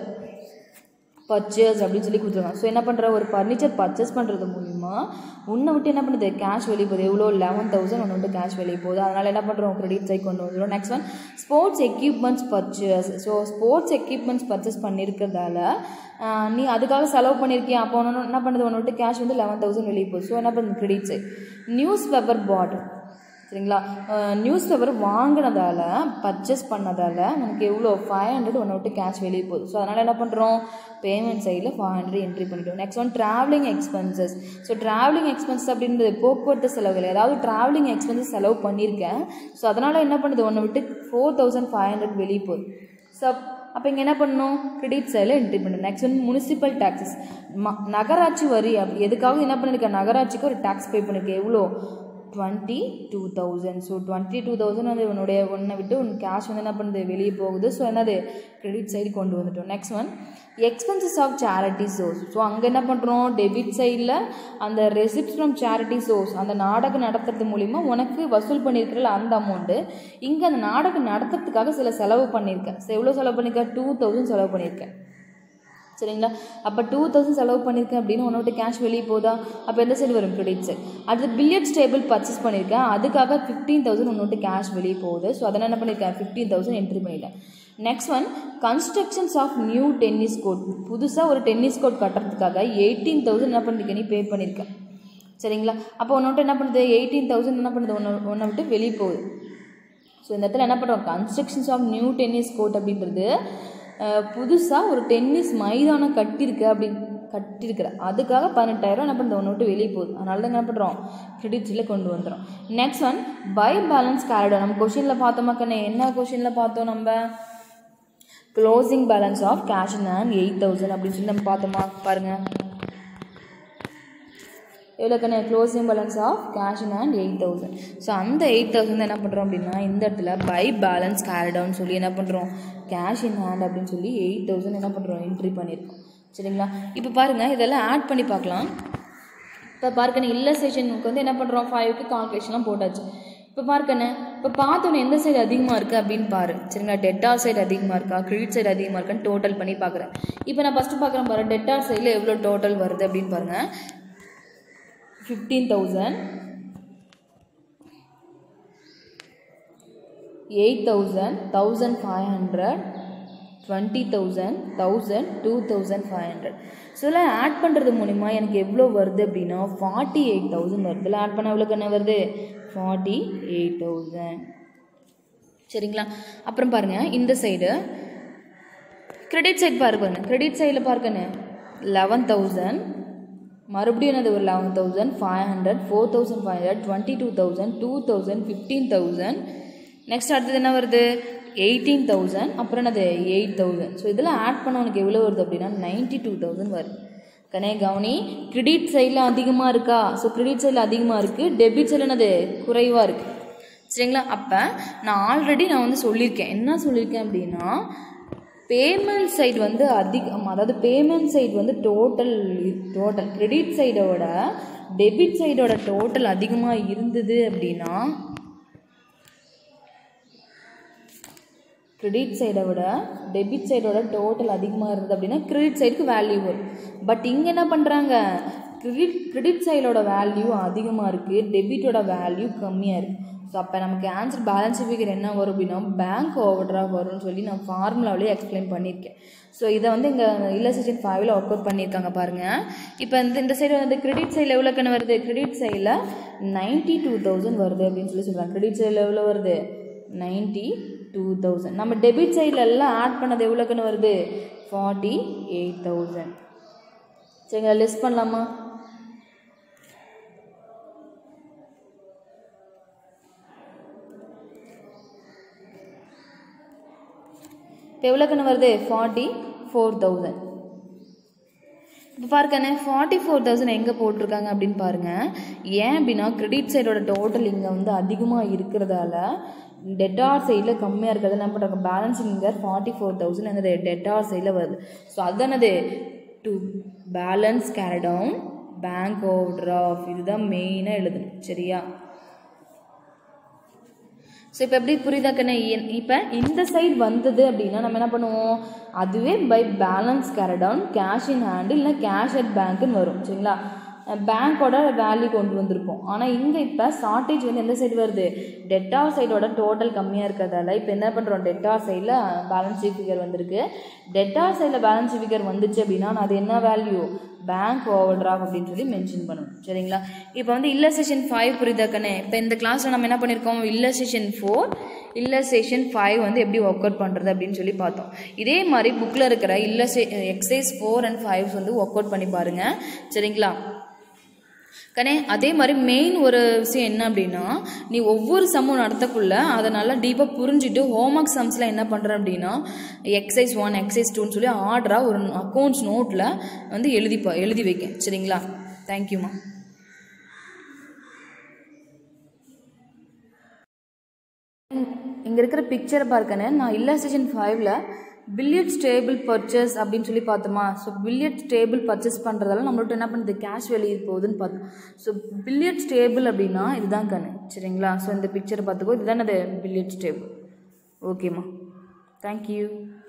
பர்ச்சேஸ் அப்படின்னு சொல்லி கொடுத்துருக்காங்க ஸோ என்ன பண்ணுற ஒரு ஃபர்னிச்சர் பர்ச்சேஸ் பண்ணுறது மூலிமா உன்னை விட்டு என்ன பண்ணுது கேஷ் வெளியே போகுது எவ்வளோ லெவன் தௌசண்ட் ஒன்று விட்டு கேஷ் வெளியே போகுது அதனால் என்ன பண்ணுறோம் கிரெடிட் சைட் கொண்டு வந்துடும் next one sports equipments purchase so sports equipments purchase பண்ணியிருக்கிறதால ஆஹ், நீ அதுக்காக செலவு பண்ணியிருக்கியா அப்போ ஒன்று என்ன பண்ணுது ஒன்று விட்டு கேஷ் வந்து லெவன் தௌசண்ட் வெளியே போகுது ஸோ என்ன பண்ணுது credit side news paper bottle சரிங்களா நியூஸ் பேப்பர் வாங்கினதால பர்ச்சேஸ் பண்ணதால உனக்கு எவ்வளோ ஃபைவ் ஹண்ட்ரட் ஒன்று விட்டு கேஷ் வெளியே போகுது ஸோ அதனால் என்ன பண்ணுறோம் பேமெண்ட் சைடில் ஃபைவ் ஹண்ட்ரட் என்ட்ரி பண்ணிட்டோம் next one travelling expenses so travelling expenses அப்படின்றது போக்குவரத்து செலவுகள் ஏதாவது ட்ராவலிங் எக்ஸ்பென்சஸ் செலவு பண்ணியிருக்கேன் ஸோ அதனால் என்ன பண்ணுது ஒன்று விட்டு ஃபோர் தௌசண்ட் ஃபைவ் ஹண்ட்ரட் வெளியே போகுது ஸோ அப்போ இங்கே என்ன பண்ணணும் கிரெடிட் சைடில் என்ட்ரி பண்ணணும் நெக்ஸ்ட் வந்து முனிசிபல் டேக்ஸஸ் ம நகராட்சி வரி அப்படி எதுக்காக என்ன பண்ணியிருக்கேன் நகராட்சிக்கு ஒரு டேக்ஸ் பே பண்ணியிருக்கேன் எவ்வளோ twenty two thousand so twenty two thousand வந்து உன்னுடைய ஒன்றை விட்டு உன் கேஷ் வந்து என்ன பண்ணுது வெளியே போகுது ஸோ என்னது கிரெடிட் சைடு கொண்டு வந்துட்டோம் next one expenses of charity source so அங்கே என்ன பண்ணுறோம் டெபிட் சைடில் அந்த ரெசிப்ட் ஃப்ரம் சேரிட்டி சோர்ஸ் அந்த நாடகம் நடத்துறது மூலிமா உனக்கு வசூல் பண்ணியிருக்கிறல அந்த அமௌண்ட்டு இங்கே அந்த நாடகம் நடத்துறதுக்காக சில செலவு பண்ணியிருக்கேன் ஸோ எவ்வளோ செலவு பண்ணியிருக்கேன் டூ தௌசண்ட் செலவு பண்ணியிருக்கேன் சரிங்களா அப்போ டூ தௌசண்ட் செலவு பண்ணியிருக்கேன் அப்படின்னு உன்னோட கேஷ் வெளியே போதா அப்போ எந்த சைடு வரும் கிரெடிட் சைட் அடுத்து பில்லியர்ட்ஸ் டேபிள் பர்ச்சேஸ் பண்ணியிருக்கேன் அதுக்காக ஃபிஃப்டீன் தௌசண்ட் உன்னோட கேஷ் வெளியே போகுது ஸோ அதனால் என்ன பண்ணியிருக்கேன் ஃபிஃப்டீன் தௌசண்ட் என்ட்ரி பண்ணிட்டேன் next one constructions of new tennis court புதுசாக ஒரு டென்னிஸ் கோர்ட் கட்டுறதுக்காக எயிட்டீன் தௌசண்ட் என்ன பண்ணியிருக்க நீ பே பண்ணியிருக்கேன் சரிங்களா அப்போ உன்னோட்ட என்ன பண்ணுது எயிட்டீன் தௌசண்ட் என்ன பண்ணுது ஒன்று ஒன்றை விட்டு வெளியே போகுது ஸோ இந்த இடத்துல என்ன பண்ணுறோம் constructions of new tennis court அப்படின்றது புதுசாக ஒரு டென்னிஸ் மைதானம் கட்டியிருக்கு அப்படின்னு கட்டியிருக்கிற அதுக்காக பதினெட்டாயிரம் என்ன பண்ணுறோம் ஒன்று விட்டு வெளியே போகுது அதனால தான் என்ன பண்ணுறோம் கிரெடிட்ஸில் கொண்டு வந்துடும் next one by balance carried நம்ம கொஷினில் பார்த்தோமா கண்ணே என்ன கொஷினில் பார்த்தோம் நம்ம closing balance of cash in hand eight thousand அப்படின்னு சொல்லி நம்ம பார்த்தோமா பாருங்கள் எவ்வளோ கண்ணே closing balance of cash in hand eight thousand so அந்த எயிட் தௌசண்ட் என்ன பண்ணுறோம் அப்படின்னா இந்த இடத்துல பை பேலன்ஸ் கேரிடவுன் சொல்லி என்ன பண்ணுறோம் கேஷ் இன் ஹேண்ட் அப்படின்னு சொல்லி எயிட் தௌசண்ட் என்ன பண்ணுறோம் என்ட்ரி பண்ணியிருக்கோம் சரிங்களா இப்போ பாருங்கள் இதெல்லாம் ஆட் பண்ணி பார்க்கலாம் இப்போ பார்க்கணே இல்லஸ்ட்ரேஷனுக்கு வந்து என்ன பண்ணுறோம் ஃபைவ்க்கு கால்குலேஷன்லாம் போட்டாச்சு இப்போ பார்க்கண்ணே இப்போ பார்த்தோன்னே எந்த சைடு அதிகமாக இருக்குது அப்படின்னு பாரு சரிங்களா டெட்டார் சைடு அதிகமாக இருக்கா கிரெடிட் சைடு அதிகமாக இருக்கான்னு டோட்டல் பண்ணி பார்க்குறேன் இப்போ நான் ஃபஸ்ட்டு பார்க்குறேன் பாரு டெட்டார் சைடில் எவ்வளோ டோட்டல் வருது அப்படின்னு பாருங்கள் fifteen thousand eight thousand thousand five hundred twenty thousand thousand two thousand five hundred so இதில் ஆட் பண்ணுறது மூலிமா எனக்கு எவ்வளோ வருது அப்படின்னா ஃபார்ட்டி எயிட் தௌசண்ட் வருது இதில் ஆட் பண்ண எவ்வளோ என்ன வருது ஃபார்ட்டி எயிட் தௌசண்ட் சரிங்களா அப்புறம் பாருங்கள் இந்த சைடு கிரெடிட் சைட் பாருங்க கிரெடிட் சைடில் பார்க்கண்ணே லெவன் தௌசண்ட் மறுபடியும் என்னது ஒரு eleven thousand five hundred four thousand five hundred twenty two thousand two thousand fifteen thousand next அடுத்தது என்ன வருது எயிட்டீன் தௌசண்ட் அப்புறம் என்னது எயிட் தௌசண்ட் ஸோ இதெல்லாம் ஆட் பண்ண உனக்கு எவ்வளோ வருது அப்படின்னா நைன்ட்டி டூ தௌசண்ட் வருது கனே கவனி கிரெடிட் சைடில் அதிகமாக இருக்கா ஸோ கிரெடிட் சைடில் அதிகமாக இருக்குது டெபிட் சைடில் என்னது குறைவாக இருக்குது சரிங்களா அப்போ நான் ஆல்ரெடி நான் வந்து சொல்லியிருக்கேன் என்ன சொல்லியிருக்கேன் அப்படின்னா பேமெண்ட் சைடு வந்து அதிகம் அதாவது பேமெண்ட் சைடு வந்து டோட்டல் டோட்டல் கிரெடிட் சைடோட டெபிட் சைடோட டோட்டல் அதிகமாக இருந்தது அப்படின்னா கிரெடிட் சைடை விட டெபிட் சைடோட டோட்டல் அதிகமாக இருந்தது அப்படின்னா கிரெடிட் சைடுக்கு வேல்யூ வரும் பட் இங்கே என்ன பண்ணுறாங்க கிரெடிட் கிரெடிட் சைடோட வேல்யூ அதிகமாக இருக்குது டெபிட்டோட வேல்யூ கம்மியாக இருக்குது ஸோ அப்போ நமக்கு ஆன்சர் பேலன்ஸ் ஃபிகர் என்ன வரும் அப்படின்னா பேங்க் ஓவர்ட்ரா வரும்னு சொல்லி நான் ஃபார்முலாவிலே எக்ஸ்பிளைன் பண்ணியிருக்கேன் ஸோ இதை வந்து இங்கே இல்லஸ்ட்ரேஷன் ஃபைவ்ல ஒர்க் அவுட் பண்ணியிருக்காங்க பாருங்கள் இப்போ இந்த இந்த சைடு வந்து கிரெடிட் சைடில் எவ்வளோ கண்ணு வருது கிரெடிட் சைடில் நைன்ட்டி டூ தௌசண்ட் வருது அப்படின்னு சொல்லி சொல்கிறாங்க கிரெடிட் சைடில் எவ்வளோ வருது நைன்ட்டி டூ தௌசண்ட் நம்ம டெபிட் சைடில் எல்லாம் ஆட் பண்ணது எவ்வளோக்குன்னு வருது ஃபார்ட்டி எயிட் தௌசண்ட் சரிங்களா லிஸ்ட் பண்ணலாமா இப்போ எவ்வளோக்குன்னு வருது ஃபார்ட்டி ஃபோர் தௌசண்ட் இப்போ பாருக்கண்ணே ஃபார்ட்டி ஃபோர் தௌசண்ட் எங்கே போட்டிருக்காங்க அப்படின்னு பாருங்கள் ஏன் அப்படின்னா கிரெடிட் சைடோட டோட்டல் இங்கே வந்து அதிகமாக இருக்கிறதால டெட்டார் சைடில் கம்மியாக இருக்கிறது என்ன பண்ணுறாங்க பேலன்சிங் இங்கே ஃபார்ட்டி ஃபோர் தௌசண்ட் என்னது டெட்டார் சைடில் வருது ஸோ அதானது to balance carried down bank over of இதுதான் மெயினாக எழுதணும் சரியா ஸோ இப்போ எப்படி புரியுதா கண்ணே இப்போ இந்த சைடு வந்தது அப்படின்னா நம்ம என்ன பண்ணுவோம் அதுவே by balance carried down cash in hand இல்லை கேஷ் அட் பேங்க்குன்னு வரும் சரிங்களா பேங்க்கோட வேல்யூ கொண்டு வந்திருப்போம் ஆனால் இங்கே இப்போ ஷார்ட்டேஜ் வந்து எந்த சைடு வருது டெட்டார் சைடோட டோட்டல் கம்மியாக இருக்கிறதால இப்போ என்ன பண்ணுறோம் டெட்டார் சைடில் பேலன்ஸ் ஃபிகர் வந்திருக்கு டெட்டார் சைடில் பேலன்ஸ் ஃபிகர் வந்துச்சு அப்படின்னா அது என்ன வேல்யூ பேங்க் ஓவர் டிராஃப்ட் அப்படின்னு சொல்லி மென்ஷன் பண்ணணும் சரிங்களா இப்போ வந்து இல்லஸ்ட்ரேஷன் ஃபைவ் புரியுதாக்கண்ணே இப்போ இந்த கிளாஸில் நம்ம என்ன பண்ணியிருக்கோம் இல்லஸ்ட்ரேஷன் ஃபோர் இல்லஸ்ட்ரேஷன் ஃபைவ் வந்து எப்படி ஒர்க் அவுட் பண்ணுறது அப்படின்னு சொல்லி பார்த்தோம் இதே மாதிரி புக்கில் இருக்கிற illustrate exercise four and fives வந்து ஒர்க் அவுட் பண்ணி பாருங்கள் சரிங்களா கண்ணே அதே மாதிரி மெயின் ஒரு விஷயம் என்ன அப்படின்னா நீ ஒவ்வொரு சம்மும் நடத்தக்குள்ள அதை நல்லா டீப்பாக புரிஞ்சுட்டு ஹோம்ஒர்க் சம்ஸில் என்ன பண்ணுற அப்படின்னா எக்ஸசைஸ் ஒன் எக்ஸசைஸ் டூன்னு சொல்லி ஆர்டராக ஒரு அக்கௌண்ட்ஸ் நோட்டில் வந்து எழுதி பா எழுதி வைக்க சரிங்களா தேங்க்யூம்மா இங்கே இருக்கிற பிக்சரை பார்க்கணே நான் இல்லஸ்ட்ரேஷன் ஃபைவ்ல பில்லியட் ஸ்டேபிள் பர்ச்சேஸ் அப்படின்னு சொல்லி பார்த்தோமா ஸோ பில்லியட் ஸ்டேபிள் பர்ச்சேஸ் பண்ணுறதால நம்மள்ட்ட என்ன பண்ணுது கேஷ் வெளியே போகுதுன்னு பார்த்தோம் ஸோ பில்லியட் ஸ்டேபிள் அப்படின்னா இதுதான் கண்ணு சரிங்களா ஸோ இந்த பிக்சரை பார்த்துக்கோ இதுதானே அது பில்லியட் ஸ்டேபிள் ஓகேம்மா தேங்க்யூ